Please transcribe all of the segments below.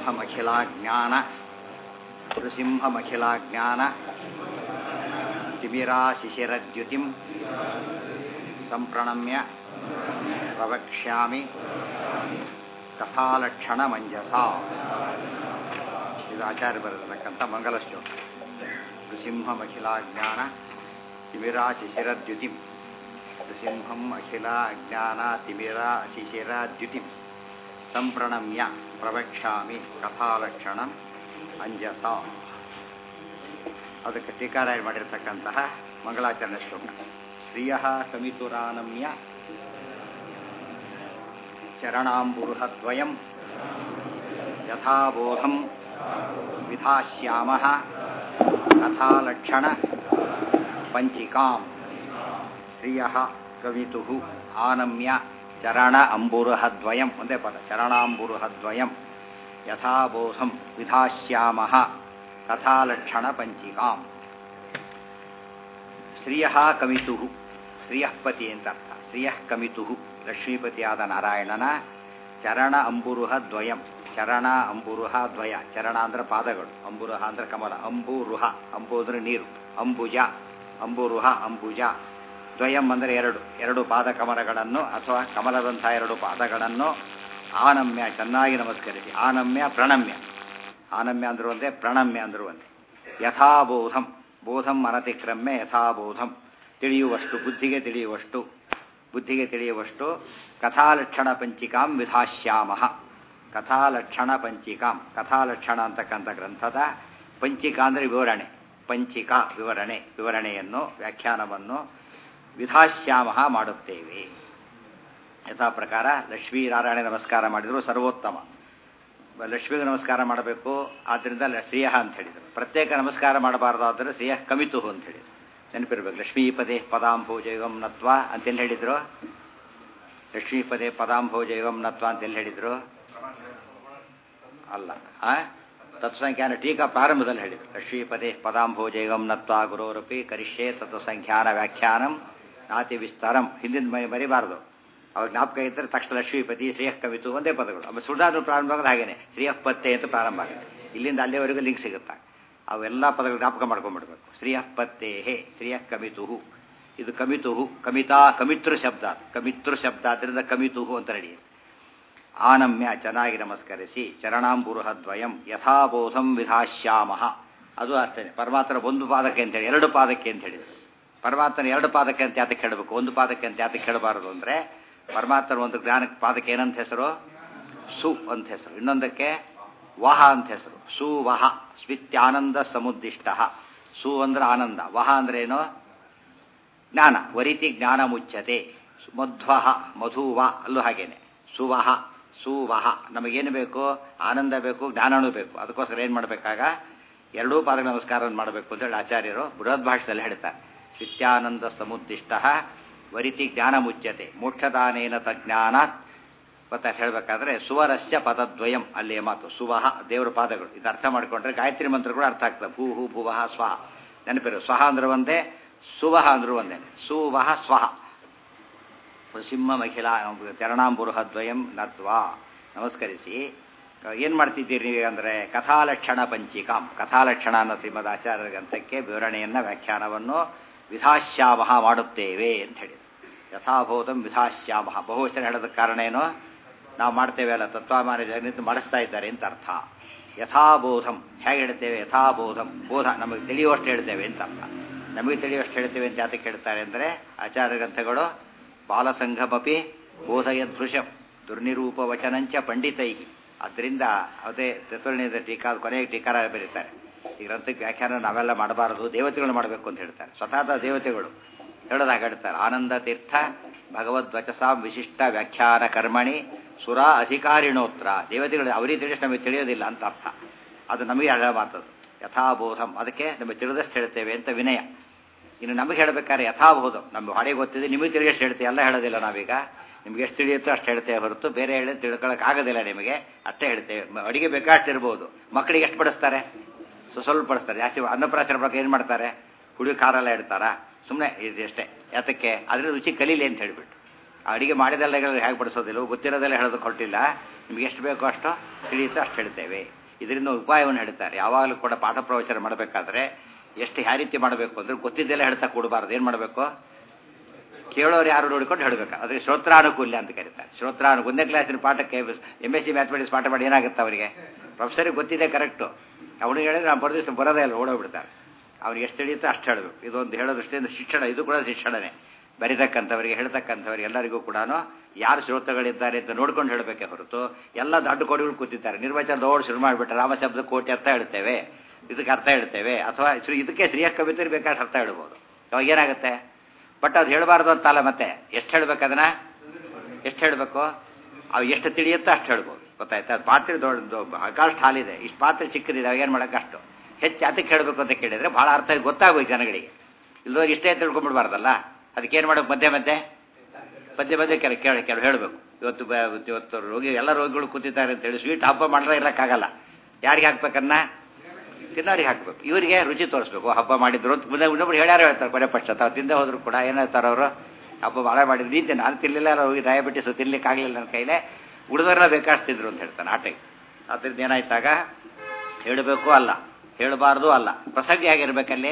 ನೃಸಿಂಹಮಖಿಲಾಜ್ಞಾನ ನೃಸಿಂಹಮಖಿಲಾಜ್ಞಾನ ತಿಮಿರಾಶಿಶಿರದ್ಯುತಿಂ ಸಂಪ್ರಣಮ್ಯ ಪ್ರವಕ್ಷ್ಯಾಮಿ ಕಥಾಲಕ್ಷಣ ಮಂಜಸ ಇದು ಆಚಾರ್ಯ ಬರೆದಿರತಕ್ಕಂಥ ಮಂಗಲ ಶ್ಲೋಕ ನೃಸಿಂಹಮಖಿಲಾಜ್ಞಾನ ತಿಮಿರಾಶಿಶಿರದ್ಯುತಿಂ ನೃಸಿಂಹಂ ಅಖಿಲ ಅಜ್ಞಾನ ತಿಮಿರ ಶಿಶಿರ ದ್ಯುತಿಂ ಸಂಪ್ರಣಮ್ಯ ಪ್ರವಕ್ಷ್ಯಾಮಿ ಕಥಾಲಕ್ಷಣ ಅಂಜಸ ಅದಕ್ಕೆ ಟೀಕಾರಾಯ ಮಾಡಿರ್ತಕ್ಕಂತಹ ಮಂಗಳಾಚರಣೆ ಶ್ಲೋಕ ಶ್ರಿಯ ಕಮಿತುರಾನಮ್ಯ ಚರಣಾಂಬುರುಹದ್ವಯಂ ಯಥಾಬೋಧಂ ವಿಧಾಸ್ಯಾಮ ಕಥಾಲಕ್ಷಣ ಪಂಚಿಕಾಂ ಶ್ರಿಯ ಕವಿತು ಆನಮ್ಯ ಚರಣ ಅಂಬುರುಹದ್ವಯಂ ಒಂದೇ ಪದ ಚರಣಾಂಬುರುಹದ್ವಯಂ ಯಥಾಬೋಧಂ ವಿಧಾಸ್ಯಾಮ ಕಥಾಲಕ್ಷಣ ಪಂಚಿಕಾಂ ಶ್ರಿಯ ಕಮಿತು ಶ್ರಿಯಃಪತಿ ಅಂತ ಅರ್ಥ ಶ್ರಿಯಃ ಕಮಿತು ಲಕ್ಷ್ಮೀಪತಿಯಾದ ನಾರಾಯಣನ ಚರಣ ಅಂಬುರುಹ ದ್ವಯಂ ಚರಣ ಅಂಬುರುಹ ದ್ವಯ ಚರಣ ಅಂದ್ರೆ ಪಾದಗಳು ಅಂಬುರುಹ ಅಂದ್ರೆ ಕಮಲ ಅಂಬುರುಹ ಅಂಬು ಅಂದ್ರೆ ನೀರು ಅಂಬುಜ ಅಂಬುರುಹ ಅಂಬುಜ ದ್ವಯಂ ಅಂದರೆ ಎರಡು ಎರಡು ಪಾದ ಕಮಲಗಳನ್ನು ಅಥವಾ ಕಮಲದಂತಹ ಎರಡು ಪಾದಗಳನ್ನು ಆನಮ್ಯ ಚೆನ್ನಾಗಿ ನಮಸ್ಕರಿಸಿ ಆನಮ್ಯ ಪ್ರಣಮ್ಯ ಆನಮ್ಯ ಅಂದ್ರು ಒಂದೇ ಪ್ರಣಮ್ಯ ಅಂದ್ರು ಒಂದೇ ಯಥಾಬೋಧಂ ಬೋಧಂ ಅನತಿಕ್ರಮ್ಯ ಯಥಾಬೋಧಂ ತಿಳಿಯುವಷ್ಟು ಬುದ್ಧಿಗೆ ತಿಳಿಯುವಷ್ಟು ಬುದ್ಧಿಗೆ ತಿಳಿಯುವಷ್ಟು ಕಥಾಲಕ್ಷಣ ಪಂಚಿಕಾಂ ವಿಧಾಸ್ಯಾಮ ಕಥಾಲಕ್ಷಣ ಪಂಚಿಕಾಂ ಕಥಾಲಕ್ಷಣ ಅಂತಕ್ಕಂಥ ಗ್ರಂಥದ ಪಂಚಿಕಾ ಅಂದರೆ ವಿವರಣೆ ಪಂಚಿಕಾ ವಿವರಣೆ ವಿವರಣೆಯನ್ನು ವ್ಯಾಖ್ಯಾನವನ್ನು ವಿಧಾಸ್ಯಾಮ ಮಾಡುತ್ತೇವೆ ಯಥಾ ಪ್ರಕಾರ ಲಕ್ಷ್ಮೀನಾರಾಯಣ ನಮಸ್ಕಾರ ಮಾಡಿದ್ರು ಸರ್ವೋತ್ತಮ ಲಕ್ಷ್ಮಿಗೆ ನಮಸ್ಕಾರ ಮಾಡಬೇಕು ಆದ್ದರಿಂದ ಶ್ರೇಯ ಅಂತ ಹೇಳಿದರು ಪ್ರತ್ಯೇಕ ನಮಸ್ಕಾರ ಮಾಡಬಾರ್ದಾದರೆ ಶ್ರೇಯ ಕಮಿತು ಅಂತ ಹೇಳಿದರು ನೆನಪಿರ್ಬೇಕು ಲಕ್ಷ್ಮೀಪದೇ ಪದಾಂಭೋಜೈವಂ ನತ್ವ ಅಂತೆಲ್ಲ ಹೇಳಿದ್ರು ಲಕ್ಷ್ಮೀಪದೇ ಪದಾಂಭೋಜೈವಂ ನತ್ವ ಅಂತೆಲ್ಲ ಹೇಳಿದ್ರು ಅಲ್ಲ ಆ ತತ್ಸಂಖ್ಯಾನ ಟೀಕಾ ಪ್ರಾರಂಭದಲ್ಲಿ ಹೇಳಿದ್ರು ಲಕ್ಷ್ಮೀಪದೇ ಪದಾಂಭೋಜೈವಂ ನತ್ವ ಗುರೋರಪಿ ಕರಿಷ್ಯೆ ತತ್ವಸಂಖ್ಯಾನ ವ್ಯಾಖ್ಯಾನಂ ನಾತಿ ವಿಸ್ತಾರಂ ಹಿಂದಿನ ಮರಿ ಮರಿಬಾರದು ಅವ್ರ ಜ್ಞಾಪಕ ಇದ್ದರೆ ತಕ್ಷಣ ಲಕ್ಷ್ಮೀಪತಿ ಶ್ರೇಯಃ ಕವಿತು ಒಂದೇ ಪದಗಳು ಆಮೇಲೆ ಸುಳ್ದಾದ್ರು ಪ್ರಾರಂಭ ಆಗೋದು ಹಾಗೇನೆ ಶ್ರೇಯಃ ಪತ್ತೆ ಅಂತ ಪ್ರಾರಂಭ ಆಗುತ್ತೆ ಇಲ್ಲಿಂದ ಅಲ್ಲಿವರೆಗೂ ಲಿಂಕ್ ಸಿಗುತ್ತೆ ಅವೆಲ್ಲ ಪದಗಳು ಜ್ಞಾಪಕ ಮಾಡ್ಕೊಂಡ್ಬಿಡ್ಬೇಕು ಶ್ರೇಯಃ ಪತ್ತೆ ಹೇ ಶ್ರೇಯಃ ಕಮಿತುಹು ಇದು ಕಮಿತುಹು ಕಮಿತಾ ಕಮಿತೃ ಶಬ್ದ ಕಮಿತೃ ಶಬ್ದ ಆದ್ದರಿಂದ ಕಮಿತುಹು ಅಂತ ನಡೆಯುತ್ತೆ ಆನಮ್ಯ ಚೆನ್ನಾಗಿ ನಮಸ್ಕರಿಸಿ ಚರಣಾಂಬುರುಹದ್ವಯಂ ಯಥಾಬೋಧಂ ವಿಧಾಶ್ಯಾಮ ಅದು ಅರ್ಥನೇ ಪರಮಾತ್ಮನ ಒಂದು ಪಾದಕ್ಕೆ ಅಂತ ಹೇಳಿ ಎರಡು ಪಾದಕ್ಕೆ ಅಂತ ಹೇಳಿದ್ರು ಪರಮಾತ್ಮನ ಎರಡು ಪಾದಕ್ಕೆ ಅಂತ ಯಾತಕ್ಕೆ ಹೇಳಬೇಕು ಒಂದು ಪಾದಕ್ಕೆ ಅಂತ ಯಾತಕ್ಕೆ ಹೇಳಬಾರದು ಅಂದರೆ ಪರಮಾತ್ಮನ ಒಂದು ಜ್ಞಾನಕ್ಕೆ ಪಾದಕ್ಕೆ ಏನಂತ ಹೆಸರು ಸು ಅಂತ ಹೆಸರು ಇನ್ನೊಂದಕ್ಕೆ ವಹ ಅಂತ ಹೆಸರು ಸುವಹ ಸ್ವಿತ್ಯಾನಂದ ಸಮುದ್ದಿಷ್ಟ ಸು ಅಂದ್ರೆ ಆನಂದ ವಹ ಅಂದ್ರೆ ಏನು ಜ್ಞಾನ ವರಿತಿ ಜ್ಞಾನ ಮುಚ್ಚತೆ ಮಧ್ವಹ ಮಧುವ ಅಲ್ಲೂ ಹಾಗೇನೆ ಸುವಹ ಸುವಹ ನಮಗೇನು ಬೇಕು ಆನಂದ ಬೇಕು ಜ್ಞಾನನೂ ಬೇಕು ಅದಕ್ಕೋಸ್ಕರ ಏನು ಮಾಡಬೇಕಾಗ ಎರಡೂ ಪಾದಗಳ ನಮಸ್ಕಾರ ಮಾಡಬೇಕು ಅಂತೇಳಿ ಆಚಾರ್ಯರು ಬೃಹತ್ ಭಾಷೆಯಲ್ಲಿ ಹೇಳ್ತಾರೆ ನಿತ್ಯಾನಂದ ಸಮುದ್ದಿಷ್ಟ ವರಿತಿ ಜ್ಞಾನ ಮುಚ್ಯತೆ ಮೋಕ್ಷದಾನೇನ ತಜ್ಞಾನಾತ್ ಮತ್ತೆ ಹೇಳಬೇಕಾದ್ರೆ ಸುವರಸ್ಯ ಪದದ್ವಯಂ ಅಲ್ಲಿಯ ಮಾತು ಸುವಹ ದೇವರ ಪಾದಗಳು ಇದು ಅರ್ಥ ಮಾಡಿಕೊಂಡ್ರೆ ಗಾಯತ್ರಿ ಮಂತ್ರ ಕೂಡ ಅರ್ಥ ಆಗ್ತದೆ ಭೂ ಹೂ ಭುವಹ ಸ್ವಹ ನೆನಪಿರು ಸ್ವಹ ಅಂದ್ರೆ ಒಂದೇ ಸುವಹ ಅಂದ್ರೂ ಒಂದೇ ಸುವಹ ಸ್ವಹ ಸಿಂಹ ಮಹಿಳಾ ಚರಣಾಂಬುರುಹದ್ವಯಂ ನತ್ವಾ ನಮಸ್ಕರಿಸಿ ಏನು ಮಾಡ್ತಿದ್ದೀರಿ ನೀವು ಅಂದರೆ ಕಥಾಲಕ್ಷಣ ಪಂಚಿಕಾಂ ಕಥಾಲಕ್ಷಣ ಅನ್ನೋ ಶ್ರೀಮದ್ ಆಚಾರ್ಯ ಗ್ರಂಥಕ್ಕೆ ವಿವರಣೆಯನ್ನು ವ್ಯಾಖ್ಯಾನವನ್ನು ವಿಧಾಶ್ಯಾಮಹ ಮಾಡುತ್ತೇವೆ ಅಂತ ಹೇಳಿದರು ಯಥಾಭೂತಂ ವಿಧಾಶ್ಯಾಮಹ ಬಹುವಚನ ಹೇಳೋದಕ್ಕೆ ಕಾರಣ ಏನು ನಾವು ಮಾಡ್ತೇವೆ ಅಲ್ಲ ತತ್ವಮಾನ ಜಗನಿಂದ ಮಾಡಿಸ್ತಾ ಇದ್ದಾರೆ ಅಂತ ಅರ್ಥ ಯಥಾಬೋಧಂ ಹೇಗೆ ಹೇಳ್ತೇವೆ ಯಥಾಬೋಧಂ ಬೋಧ ನಮಗೆ ತಿಳಿಯುವಷ್ಟು ಹೇಳ್ತೇವೆ ಅಂತ ಅರ್ಥ ನಮಗೆ ತಿಳಿಯುವಷ್ಟು ಹೇಳ್ತೇವೆ ಅಂತ ಯಾತಕ್ಕೆ ಹೇಳ್ತಾರೆ ಅಂದರೆ ಆಚಾರ್ಯ ಗ್ರಂಥಗಳು ಬಾಲಸಂಘಮಪಿ ಬೋಧಯದೃಶಂ ದುರ್ನಿರೂಪ ವಚನಂಚ ಪಂಡಿತೈ ಅದರಿಂದ ಅದೇ ತತ್ವರ್ಣದ ಟೀಕಾ ಕೊನೆಗೆ ಟೀಕಾರ ಬರೀತಾರೆ ಈ ಗ್ರಂಥಕ್ಕೆ ವ್ಯಾಖ್ಯಾನ ನಾವೆಲ್ಲ ಮಾಡಬಾರದು ದೇವತೆಗಳು ಮಾಡಬೇಕು ಅಂತ ಹೇಳ್ತಾರೆ ಸ್ವತಃ ದೇವತೆಗಳು ಹೇಳೋದಾಗ ಹೇಳ್ತಾರೆ ಆನಂದ ತೀರ್ಥ ಭಗವದ್ವಚಸಾಂ ವಿಶಿಷ್ಟ ವ್ಯಾಖ್ಯಾನ ಕರ್ಮಣಿ ಸುರ ಅಧಿಕಾರಿಣೋತ್ರ ದೇವತೆಗಳು ಅವರಿಗೆ ತಿಳಿಸಿ ನಮಗೆ ತಿಳಿಯೋದಿಲ್ಲ ಅಂತ ಅರ್ಥ ಅದು ನಮಗೆ ಹೇಳ ಮಾತದು ಯಥಾಬೋಧಂ ಅದಕ್ಕೆ ನಮಗೆ ತಿಳಿದಷ್ಟು ಹೇಳ್ತೇವೆ ಅಂತ ವಿನಯ ಇನ್ನು ನಮಗೆ ಹೇಳಬೇಕಾದ್ರೆ ಯಥಾಬೋಧಂ ನಮ್ಮ ಹಾಡಿಗೆ ಗೊತ್ತಿದೆ ನಿಮಗೆ ತಿಳಿಯಷ್ಟು ಹೇಳ್ತೇವೆ ಎಲ್ಲ ಹೇಳೋದಿಲ್ಲ ನಾವೀಗ ನಿಮ್ಗೆ ಎಷ್ಟು ತಿಳಿಯುತ್ತೋ ಅಷ್ಟು ಹೇಳ್ತೇವೆ ಹೊರತು ಬೇರೆ ಹೇಳಿ ತಿಳ್ಕೊಳಕ್ಕೆ ಆಗೋದಿಲ್ಲ ನಿಮಗೆ ಅಷ್ಟೇ ಹೇಳ್ತೇವೆ ಅಡಿಗೆ ಬೇಕಾಷ್ಟು ಇರ್ಬೋದು ಮಕ್ಕಳಿಗೆ ಎಷ್ಟು ಪಡಿಸ್ತಾರೆ ಸೊ ಸ್ವಲ್ಪ ಪಡಿಸ್ತಾರೆ ಜಾಸ್ತಿ ಅನ್ನಪ್ರಾಶನ ಬಗ್ಗೆ ಏನು ಮಾಡ್ತಾರೆ ಹುಡುಗಿ ಖಾರೆಲ್ಲ ಇಡ್ತಾರಾ ಸುಮ್ಮನೆ ಇದು ಅಷ್ಟೇ ಯಾತಕ್ಕೆ ಅದ್ರ ರುಚಿ ಕಲೀಲಿ ಅಂತ ಹೇಳಿಬಿಟ್ಟು ಅಡಿಗೆ ಮಾಡಿದೆಲ್ಲ ಹೇಗೆ ಬಡಿಸೋದಿಲ್ಲ ಗೊತ್ತಿರೋದೆಲ್ಲ ಹೇಳೋದು ಕೊಟ್ಟಿಲ್ಲ ನಿಮ್ಗೆ ಎಷ್ಟು ಬೇಕೋ ಅಷ್ಟು ತಿಳಿಯುತ್ತೋ ಅಷ್ಟು ಹೇಳ್ತೇವೆ ಇದರಿಂದ ಉಪಾಯವನ್ನು ಹೇಳ್ತಾರೆ ಯಾವಾಗಲೂ ಕೂಡ ಪಾಠ ಪ್ರವಚನ ಮಾಡಬೇಕಾದ್ರೆ ಎಷ್ಟು ಯಾವ ರೀತಿ ಮಾಡಬೇಕು ಅಂದ್ರೆ ಗೊತ್ತಿದ್ದೆಲ್ಲ ಹೇಳ್ತಾ ಕೊಡಬಾರ್ದು ಏನು ಮಾಡಬೇಕು ಕೇಳೋರು ಯಾರು ನೋಡಿಕೊಂಡು ಹೇಳಬೇಕು ಅದಕ್ಕೆ ಶ್ರೋತ್ರಾನುಕೂಲ್ಯ ಅಂತ ಕರೀತಾರೆ ಶ್ರೋತ್ರಾನು ಒಂದನೇ ಕ್ಲಾಸಿನ ಪಾಠಕ್ಕೆ ಎಮ್ ಎಸ್ ಸಿ ಮ್ಯಾಥಮೆಟಿಕ್ಸ್ ಪಾಠ ಮಾಡಿ ಏನಾಗುತ್ತೆ ಅವರಿಗೆ ಪ್ರೊಫೆಸರಿಗೆ ಗೊತ್ತಿದೆ ಕರೆಕ್ಟು ಅವನಿಗೆ ಹೇಳಿದ್ರೆ ನಾವು ಬರೆದಿಷ್ಟು ಬರೋದೇ ಇಲ್ಲ ಓಡೋಗ್ಬಿಡ್ತಾರೆ ಅವ್ರಿಗೆ ಎಷ್ಟು ತಿಳಿಯುತ್ತೋ ಅಷ್ಟು ಹೇಳಬೇಕು ಇದೊಂದು ಹೇಳೋ ದೃಷ್ಟಿಯಿಂದ ಶಿಕ್ಷಣ ಇದು ಕೂಡ ಶಿಕ್ಷಣನೇ ಬರಿತಕ್ಕಂಥವರಿಗೆ ಹೇಳ್ತಕ್ಕಂಥವ್ರಿಗೆ ಎಲ್ಲರಿಗೂ ಕೂಡ ಯಾರು ಶ್ರೋತಗಳಿದ್ದಾರೆ ಅಂತ ನೋಡ್ಕೊಂಡು ಹೇಳಬೇಕೆ ಹೊರತು ಎಲ್ಲ ದೊಡ್ಡ ಕೋಡಿಗಳು ಕೂತಿದ್ದಾರೆ ನಿರ್ವಚನ ದೊಡ್ಡ ಶುರು ಮಾಡಿಬಿಟ್ರೆ ರಾಮಶಬ್ದ ಕೋಟಿ ಅರ್ಥ ಹೇಳ್ತೇವೆ ಇದಕ್ಕೆ ಅರ್ಥ ಹೇಳ್ತೇವೆ ಅಥವಾ ಇದಕ್ಕೆ ಶ್ರೀಯ ಕವಿತರಿ ಬೇಕಾದ್ರೆ ಅರ್ಥ ಹೇಳ್ಬೋದು ಅವಾಗ ಏನಾಗುತ್ತೆ ಬಟ್ ಅದು ಹೇಳಬಾರ್ದು ಅಂತಲ್ಲ ಮತ್ತೆ ಎಷ್ಟು ಹೇಳ್ಬೇಕು ಅದನ್ನ ಎಷ್ಟು ಹೇಳಬೇಕು ಅವು ಎಷ್ಟು ತಿಳಿಯುತ್ತೋ ಅಷ್ಟು ಹೇಳ್ಬೋದು ಗೊತ್ತಾಯ್ತಾ ಅದು ಪಾತ್ರೆ ದೊಡ್ಡ ಅಕಾಷ್ಟು ಹಾಲಿದೆ ಇಷ್ಟು ಪಾತ್ರೆ ಚಿಕ್ಕದಿದೆ ಅವಾಗ ಏನು ಮಾಡೋಕೆ ಅಷ್ಟು ಹೆಚ್ಚು ಅದಕ್ಕೆ ಹೇಳಬೇಕು ಅಂತ ಕೇಳಿದರೆ ಭಾಳ ಅರ್ಥ ಗೊತ್ತಾಗಬೇಕು ಜನಗಳಿಗೆ ಇಲ್ಲದವ್ರು ಇಷ್ಟೇ ತಿಳ್ಕೊಂಡ್ಬಿಡ್ಬಾರ್ದಲ್ಲ ಅದಕ್ಕೇನು ಮಾಡೋಕೆ ಮಧ್ಯೆ ಮಧ್ಯೆ ಮಧ್ಯೆ ಮಧ್ಯೆ ಕೆಲ ಕೇಳ ಕೆಲವು ಹೇಳಬೇಕು ಇವತ್ತು ಇವತ್ತು ರೋಗಿ ಎಲ್ಲ ರೋಗಿಗಳು ಕೂತಿದ್ದಾರೆ ಅಂತೇಳಿ ಸ್ವೀಟ್ ಹಬ್ಬ ಮಾಡಿದ್ರೆ ಇರೋಕ್ಕಾಗಲ್ಲ ಯಾರಿಗೆ ಹಾಕ್ಬೇಕನ್ನ ತಿನ್ನೋರಿಗೆ ಹಾಕ್ಬೇಕು ಇವರಿಗೆ ರುಚಿ ತೋರಿಸ್ಬೇಕು ಹಬ್ಬ ಮಾಡಿದ್ರು ಅಂತ ಮುಂದೆ ಇನ್ನೊಬ್ರು ಹೇಳ್ಯಾರ ಹೇಳ್ತಾರೆ ಕೊನೆ ಪಕ್ಷ ತಾವು ತಿಂದೆ ಹೋದ್ರು ಕೂಡ ಏನು ಹೇಳ್ತಾರೆ ಅವರು ಹಬ್ಬ ಭಾಳ ಮಾಡಿದ್ರು ನೀನು ನಾನು ತಿನ್ನಲಿಲ್ಲ ಹೋಗಿ ಡಯಾಬಿಟಿಸ್ ತಿನ್ಲಿಕ್ಕೆ ಆಗಲಿಲ್ಲ ನನ್ನ ಕೈಲೇ ಉಳಿದವರೆಲ್ಲ ಬೇಕಾಡ್ತಿದ್ರು ಅಂತ ಹೇಳ್ತಾನೆ ಆಟಕ್ಕೆ ಅದ್ರದ್ದು ಏನಾಯ್ತಾಗ ಹೇಳಬೇಕು ಅಲ್ಲ ಹೇಳಬಾರ್ದು ಅಲ್ಲ ಪ್ರಸಂಗ ಹೇಗಿರ್ಬೇಕಲ್ಲಿ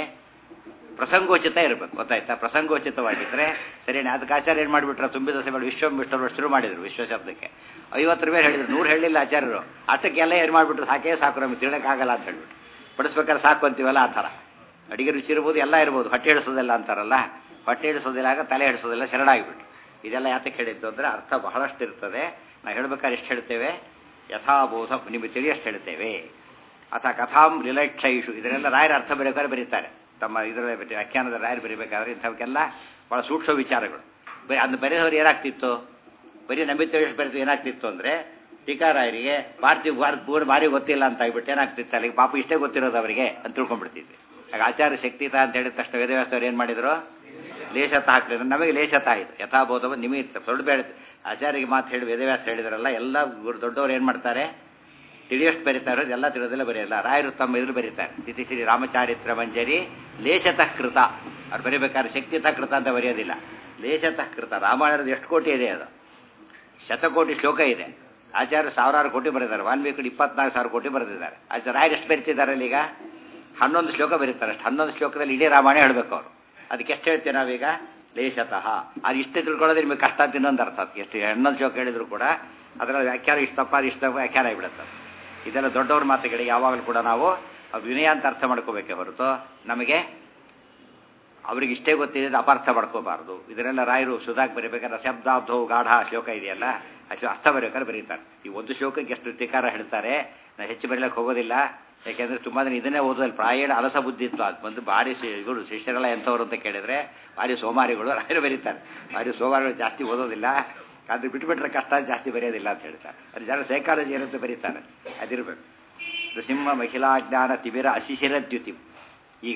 ಪ್ರಸಂಗೋಚಿತ ಇರಬೇಕು ಗೊತ್ತಾಯ್ತಾ ಪ್ರಸಂಗೋಚಿತವಾಗಿದ್ದರೆ ಸರಿ ಅದಕ್ಕೆ ಆಚಾರ್ಯ ಏನು ಮಾಡಿಬಿಟ್ರೆ ತುಂಬಿದ ಸಭೆ ವಿಶ್ವಂ ವಿಷ್ಣು ಶುರು ಮಾಡಿದ್ರು ವಿಶ್ವ ಶಬ್ದಕ್ಕೆ ಐವತ್ತು ರೂಪಾಯಿ ಹೇಳಿದ್ರು ನೂರು ಹೇಳಿಲ್ಲ ಆಚಾರ್ಯರು ಅಷ್ಟಕ್ಕೆಲ್ಲ ಏನು ಮಾಡಿಬಿಟ್ರು ಸಾಕೇ ಸಾಕು ನಮಗೆ ತಿಳಕ್ಕಾಗಲ್ಲ ಅಂತ ಹೇಳ್ಬಿಟ್ಟು ಬಡಿಸ್ಬೇಕಾದ್ರೆ ಸಾಕು ಅಂತೀವಲ್ಲ ಆ ಥರ ಅಡಿಗೆ ರುಚಿ ಇರ್ಬೋದು ಎಲ್ಲ ಇರ್ಬೋದು ಹೊಟ್ಟೆ ಹಿಡಿಸೋದಿಲ್ಲ ಅಂತಾರಲ್ಲ ಹೊಟ್ಟೆ ಹಿಡಿಸೋದಿಲ್ಲ ಆಗ ತಲೆ ಹಿಡಿಸೋದಿಲ್ಲ ಶರಣಾಗಿಬಿಟ್ಟು ಇದೆಲ್ಲ ಯಾತಕ್ಕೆ ಹೇಳಿದ್ದು ಅಂದರೆ ಅರ್ಥ ಬಹಳಷ್ಟು ಇರ್ತದೆ ನಾವು ಹೇಳ್ಬೇಕಾದ್ರೆ ಎಷ್ಟು ಹೇಳ್ತೇವೆ ಯಥಾಬೋಧ ನಿಮಗೆ ತಿಳಿಯಷ್ಟು ಹೇಳ್ತೇವೆ ಅಥ ಕಥಾಂ ಲಿಲಕ್ಷೈಷು ಇದನ್ನೆಲ್ಲ ರಾಯರ ಅರ್ಥ ಬರೀಬೇಕಾದ್ರೆ ಬರೀತಾರೆ ತಮ್ಮ ಇದರಲ್ಲೇ ಬಿಟ್ಟು ವ್ಯಾಖ್ಯಾನದ ರಾಯರು ಬರೀಬೇಕಾದ್ರೆ ಇಂಥವಕ್ಕೆಲ್ಲ ಭಾಳ ಸೂಕ್ಷ್ಮ ವಿಚಾರಗಳು ಬರೀ ಅದನ್ನ ಬರೆದವ್ರು ಏನಾಗ್ತಿತ್ತು ಬರೀ ನಂಬಿತ ಬರೆದು ಏನಾಗ್ತಿತ್ತು ಅಂದರೆ ಟೀಕಾರಾಯರಿಗೆ ಪಾರ್ಥಿವ ಭಾರತ ಪೂರ್ಣ ಭಾರಿ ಗೊತ್ತಿಲ್ಲ ಅಂತ ಆಗ್ಬಿಟ್ಟು ಏನಾಗ್ತಿತ್ತು ಅಲ್ಲಿಗೆ ಪಾಪ ಇಷ್ಟೇ ಗೊತ್ತಿರೋದು ಅವರಿಗೆ ಅಂತ ತಿಳ್ಕೊಂಡ್ಬಿಡ್ತಿದ್ವಿ ಆಗ ಆಚಾರ್ಯ ಶಕ್ತಿತ ಅಂತ ಹೇಳಿದ ತಕ್ಷಣ ವೇದವ್ಯಾಸವ್ರು ಏನು ಮಾಡಿದ್ರು ಲೇಷತ ಹಾಕ್ಲಿಲ್ಲ ನಮಗೆ ಲೇಷತ ಆಯಿತು ಯಥಾಬೋಧವ ನಿಮಗೆ ದೊಡ್ಡ ಬೇಡ ಆಚಾರ್ಯಗೆ ಮಾತು ಹೇಳಿ ವೇದವ್ಯಾಸ ಹೇಳಿದ್ರಲ್ಲ ಎಲ್ಲ ದೊಡ್ಡವ್ರು ಏನು ಮಾಡ್ತಾರೆ ತಿಳಿಯಷ್ಟು ಬರೀತಾರೆ ಎಲ್ಲ ತಿಳಿಯೋದೆಲ್ಲ ಬರೆಯಲ್ಲ ರಾಯರು ತಮ್ಮ ಎದುರು ಬರೀತಾರೆ ತಿಥಿ ಶ್ರೀ ರಾಮಚಾರಿತ್ರ ಮಂಜರಿ ಲೇಷತಃ ಕೃತ ಅವ್ರು ಬರೀಬೇಕಾದ್ರೆ ಶಕ್ತಿತಃ ಕೃತ ಅಂತ ಬರೆಯೋದಿಲ್ಲ ಲೇಷತಃ ಕೃತ ರಾಮಾಯಣದ ಎಷ್ಟು ಕೋಟಿ ಇದೆ ಅದು ಶತಕೋಟಿ ಶ್ಲೋಕ ಇದೆ ಆಚಾರ್ಯ ಸಾವಿರಾರು ಕೋಟಿ ಬರೆದಿದ್ದಾರೆ ವಾಲ್ಮೀಕಿ ಇಪ್ಪತ್ನಾಲ್ಕು ಸಾವಿರ ಕೋಟಿ ಬರೆದಿದ್ದಾರೆ ಆಚಾರ್ಯ ರಾಯರು ಎಷ್ಟು ಬರೀತಿದ್ದಾರೆ ಈಗ ಹನ್ನೊಂದು ಶ್ಲೋಕ ಬರೀತಾರೆ ಅಷ್ಟು ಹನ್ನೊಂದು ಶ್ಲೋಕದಲ್ಲಿ ಇಡೀ ರಾಮಾಯಣ ಹೇಳಬೇಕು ಅವರು ಅದಕ್ಕೆ ಎಷ್ಟು ಹೇಳ್ತೇವೆ ನಾವೀಗ ಲೇಷತಃ ಅದು ಇಷ್ಟೇ ತಿಳ್ಕೊಳ್ಳೋದು ನಿಮಗೆ ಕಷ್ಟ ಅಂತ ಇನ್ನೊಂದು ಅರ್ಥ ಎಷ್ಟು ಹನ್ನೊಂದು ಶ್ಲೋಕ ಹೇಳಿದ್ರು ಕೂಡ ಅದರಲ್ಲಿ ವ್ಯಾಖ್ಯಾನ ಇಷ್ಟಪ್ಪ ಇಷ್ಟ ವ್ಯಾಖ್ಯಾನ ಆಗಿಬಿಡುತ್ತೆ ಇದೆಲ್ಲ ದೊಡ್ಡವ್ರ ಮಾತುಗಳಿಗೆ ಯಾವಾಗಲೂ ಕೂಡ ನಾವು ವಿನಯ ಅಂತ ಅರ್ಥ ಮಾಡ್ಕೋಬೇಕೆ ಹೊರತು ನಮಗೆ ಅವ್ರಿಗೆ ಇಷ್ಟೇ ಗೊತ್ತಿದೆ ಅಪಾರ್ಥ ಮಾಡ್ಕೋಬಾರ್ದು ಇದನ್ನೆಲ್ಲ ರಾಯರು ಸುಧಾಕ್ ಬರೀಬೇಕಾದ್ರೆ ಶಬ್ದಾಬ್ಧೋ ಗಾಢ ಶ್ಲೋಕ ಇದೆಯಲ್ಲ ಅಷ್ಟು ಅರ್ಥ ಬರೀಬೇಕಾದ್ರೆ ಬರೀತಾರೆ ಈ ಒಂದು ಶ್ಲೋಕಕ್ಕೆ ಎಷ್ಟು ಧಿಕಾರ ಹೇಳ್ತಾರೆ ನಾನು ಹೆಚ್ಚು ಬರೀಲಕ್ಕೆ ಹೋಗೋದಿಲ್ಲ ಯಾಕೆಂದ್ರೆ ತುಂಬಾ ಜನ ಇದನ್ನೇ ಓದೋದಿಲ್ಲ ಪ್ರಾಯಣ ಅಲಸ ಬುದ್ಧಿ ಇತ್ತು ಅದು ಬಂದು ಭಾರಿ ಇವರು ಶಿಷ್ಯರೆಲ್ಲ ಎಂಥವ್ರು ಅಂತ ಕೇಳಿದ್ರೆ ಭಾರಿ ಸೋಮಾರಿಗಳು ರಾಯರು ಬರೀತಾರೆ ಭಾರಿ ಸೋಮಾರಿಗಳು ಜಾಸ್ತಿ ಓದೋದಿಲ್ಲ ಅದು ಬಿಟ್ಟುಬಿಟ್ರೆ ಕಷ್ಟ ಜಾಸ್ತಿ ಬರೆಯೋದಿಲ್ಲ ಅಂತ ಹೇಳ್ತಾರೆ ಅದು ಜನ ಸೈಕಾಲಜಿ ಏನಂತ ಬರೀತಾರೆ ಅದಿರಬೇಕು ನೃಸಿಂಹ ಮಹಿಳಾ ಜ್ಞಾನ ತಿಬಿರ ಅಶಿಶಿರದ್ಯುತಿ ಈಗ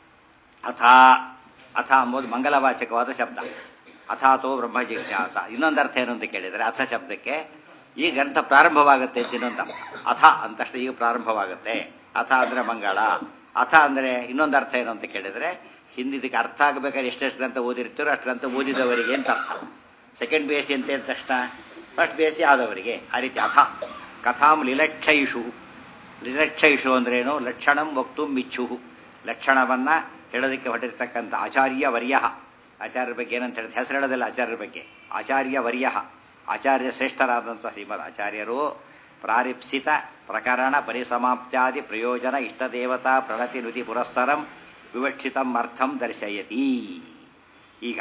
ಅಥ ಅಥ ಅಂಬೋದು ಮಂಗಲವಾಚಕವಾದ ಶಬ್ದ ಅಥಾತೋ ಬ್ರಹ್ಮ ಜಿಜ್ಞಾಸ ಇನ್ನೊಂದು ಅರ್ಥ ಏನು ಅಂತ ಕೇಳಿದರೆ ಅಥ ಶಬ್ದಕ್ಕೆ ಈ ಗ್ರಂಥ ಪ್ರಾರಂಭವಾಗುತ್ತೆ ಅಂತ ಇನ್ನೊಂದು ಅರ್ಥ ಅಥ ಅಂತಷ್ಟು ಈಗ ಪ್ರಾರಂಭವಾಗುತ್ತೆ ಅಥ ಅಂದರೆ ಮಂಗಳ ಅಥ ಅಂದರೆ ಇನ್ನೊಂದು ಅರ್ಥ ಏನು ಅಂತ ಕೇಳಿದರೆ ಹಿಂದಿದಕ್ಕೆ ಅರ್ಥ ಆಗಬೇಕಾದ್ರೆ ಎಷ್ಟೆಷ್ಟು ಗ್ರಂಥ ಓದಿರ್ತೀರೋ ಅಷ್ಟು ಗ್ರಂಥ ಓದಿದವರಿಗೆ ಅಂತ ಅರ್ಥ ಸೆಕೆಂಡ್ ಬಿ ಎಸ್ ಸಿ ಅಂತ ಹೇಳಿದ ತಕ್ಷಣ ಫಸ್ಟ್ ಬಿ ಎಸ್ ಸಿ ಆದವರಿಗೆ ಆ ರೀತಿ ಅಥ ಕಥಾಂ ಲಿಲಕ್ಷೈಷು ಲಿಲಕ್ಷೈಷು ಅಂದ್ರೇನು ಲಕ್ಷಣಂ ವಕ್ತು ಮಿಚ್ಚು ಲಕ್ಷಣವನ್ನ ಹೇಳೋದಕ್ಕೆ ಹೊರಟಿರ್ತಕ್ಕಂಥ ಆಚಾರ್ಯ ವರ್ಯ ಆಚಾರ್ಯರ ಬಗ್ಗೆ ಏನಂತ ಹೇಳಿದ್ರೆ ಹೆಸರು ಹೇಳೋದಿಲ್ಲ ಆಚಾರ್ಯರ ಬಗ್ಗೆ ಆಚಾರ್ಯ ವರ್ಯ ಆಚಾರ್ಯ ಶ್ರೇಷ್ಠರಾದಂಥ ಶ್ರೀಮದ್ ಆಚಾರ್ಯರು ಪ್ರಾರಿಪ್ಸಿತ ಪ್ರಕರಣ ಪರಿಸಮಾಪ್ತ್ಯಾದಿ ಪ್ರಯೋಜನ ಇಷ್ಟದೇವತಾ ಪ್ರಣತಿ ನುತಿ ಪುರಸ್ಸರಂ ವಿವಕ್ಷಿತಂ ಅರ್ಥಂ ದರ್ಶಯತಿ ಈಗ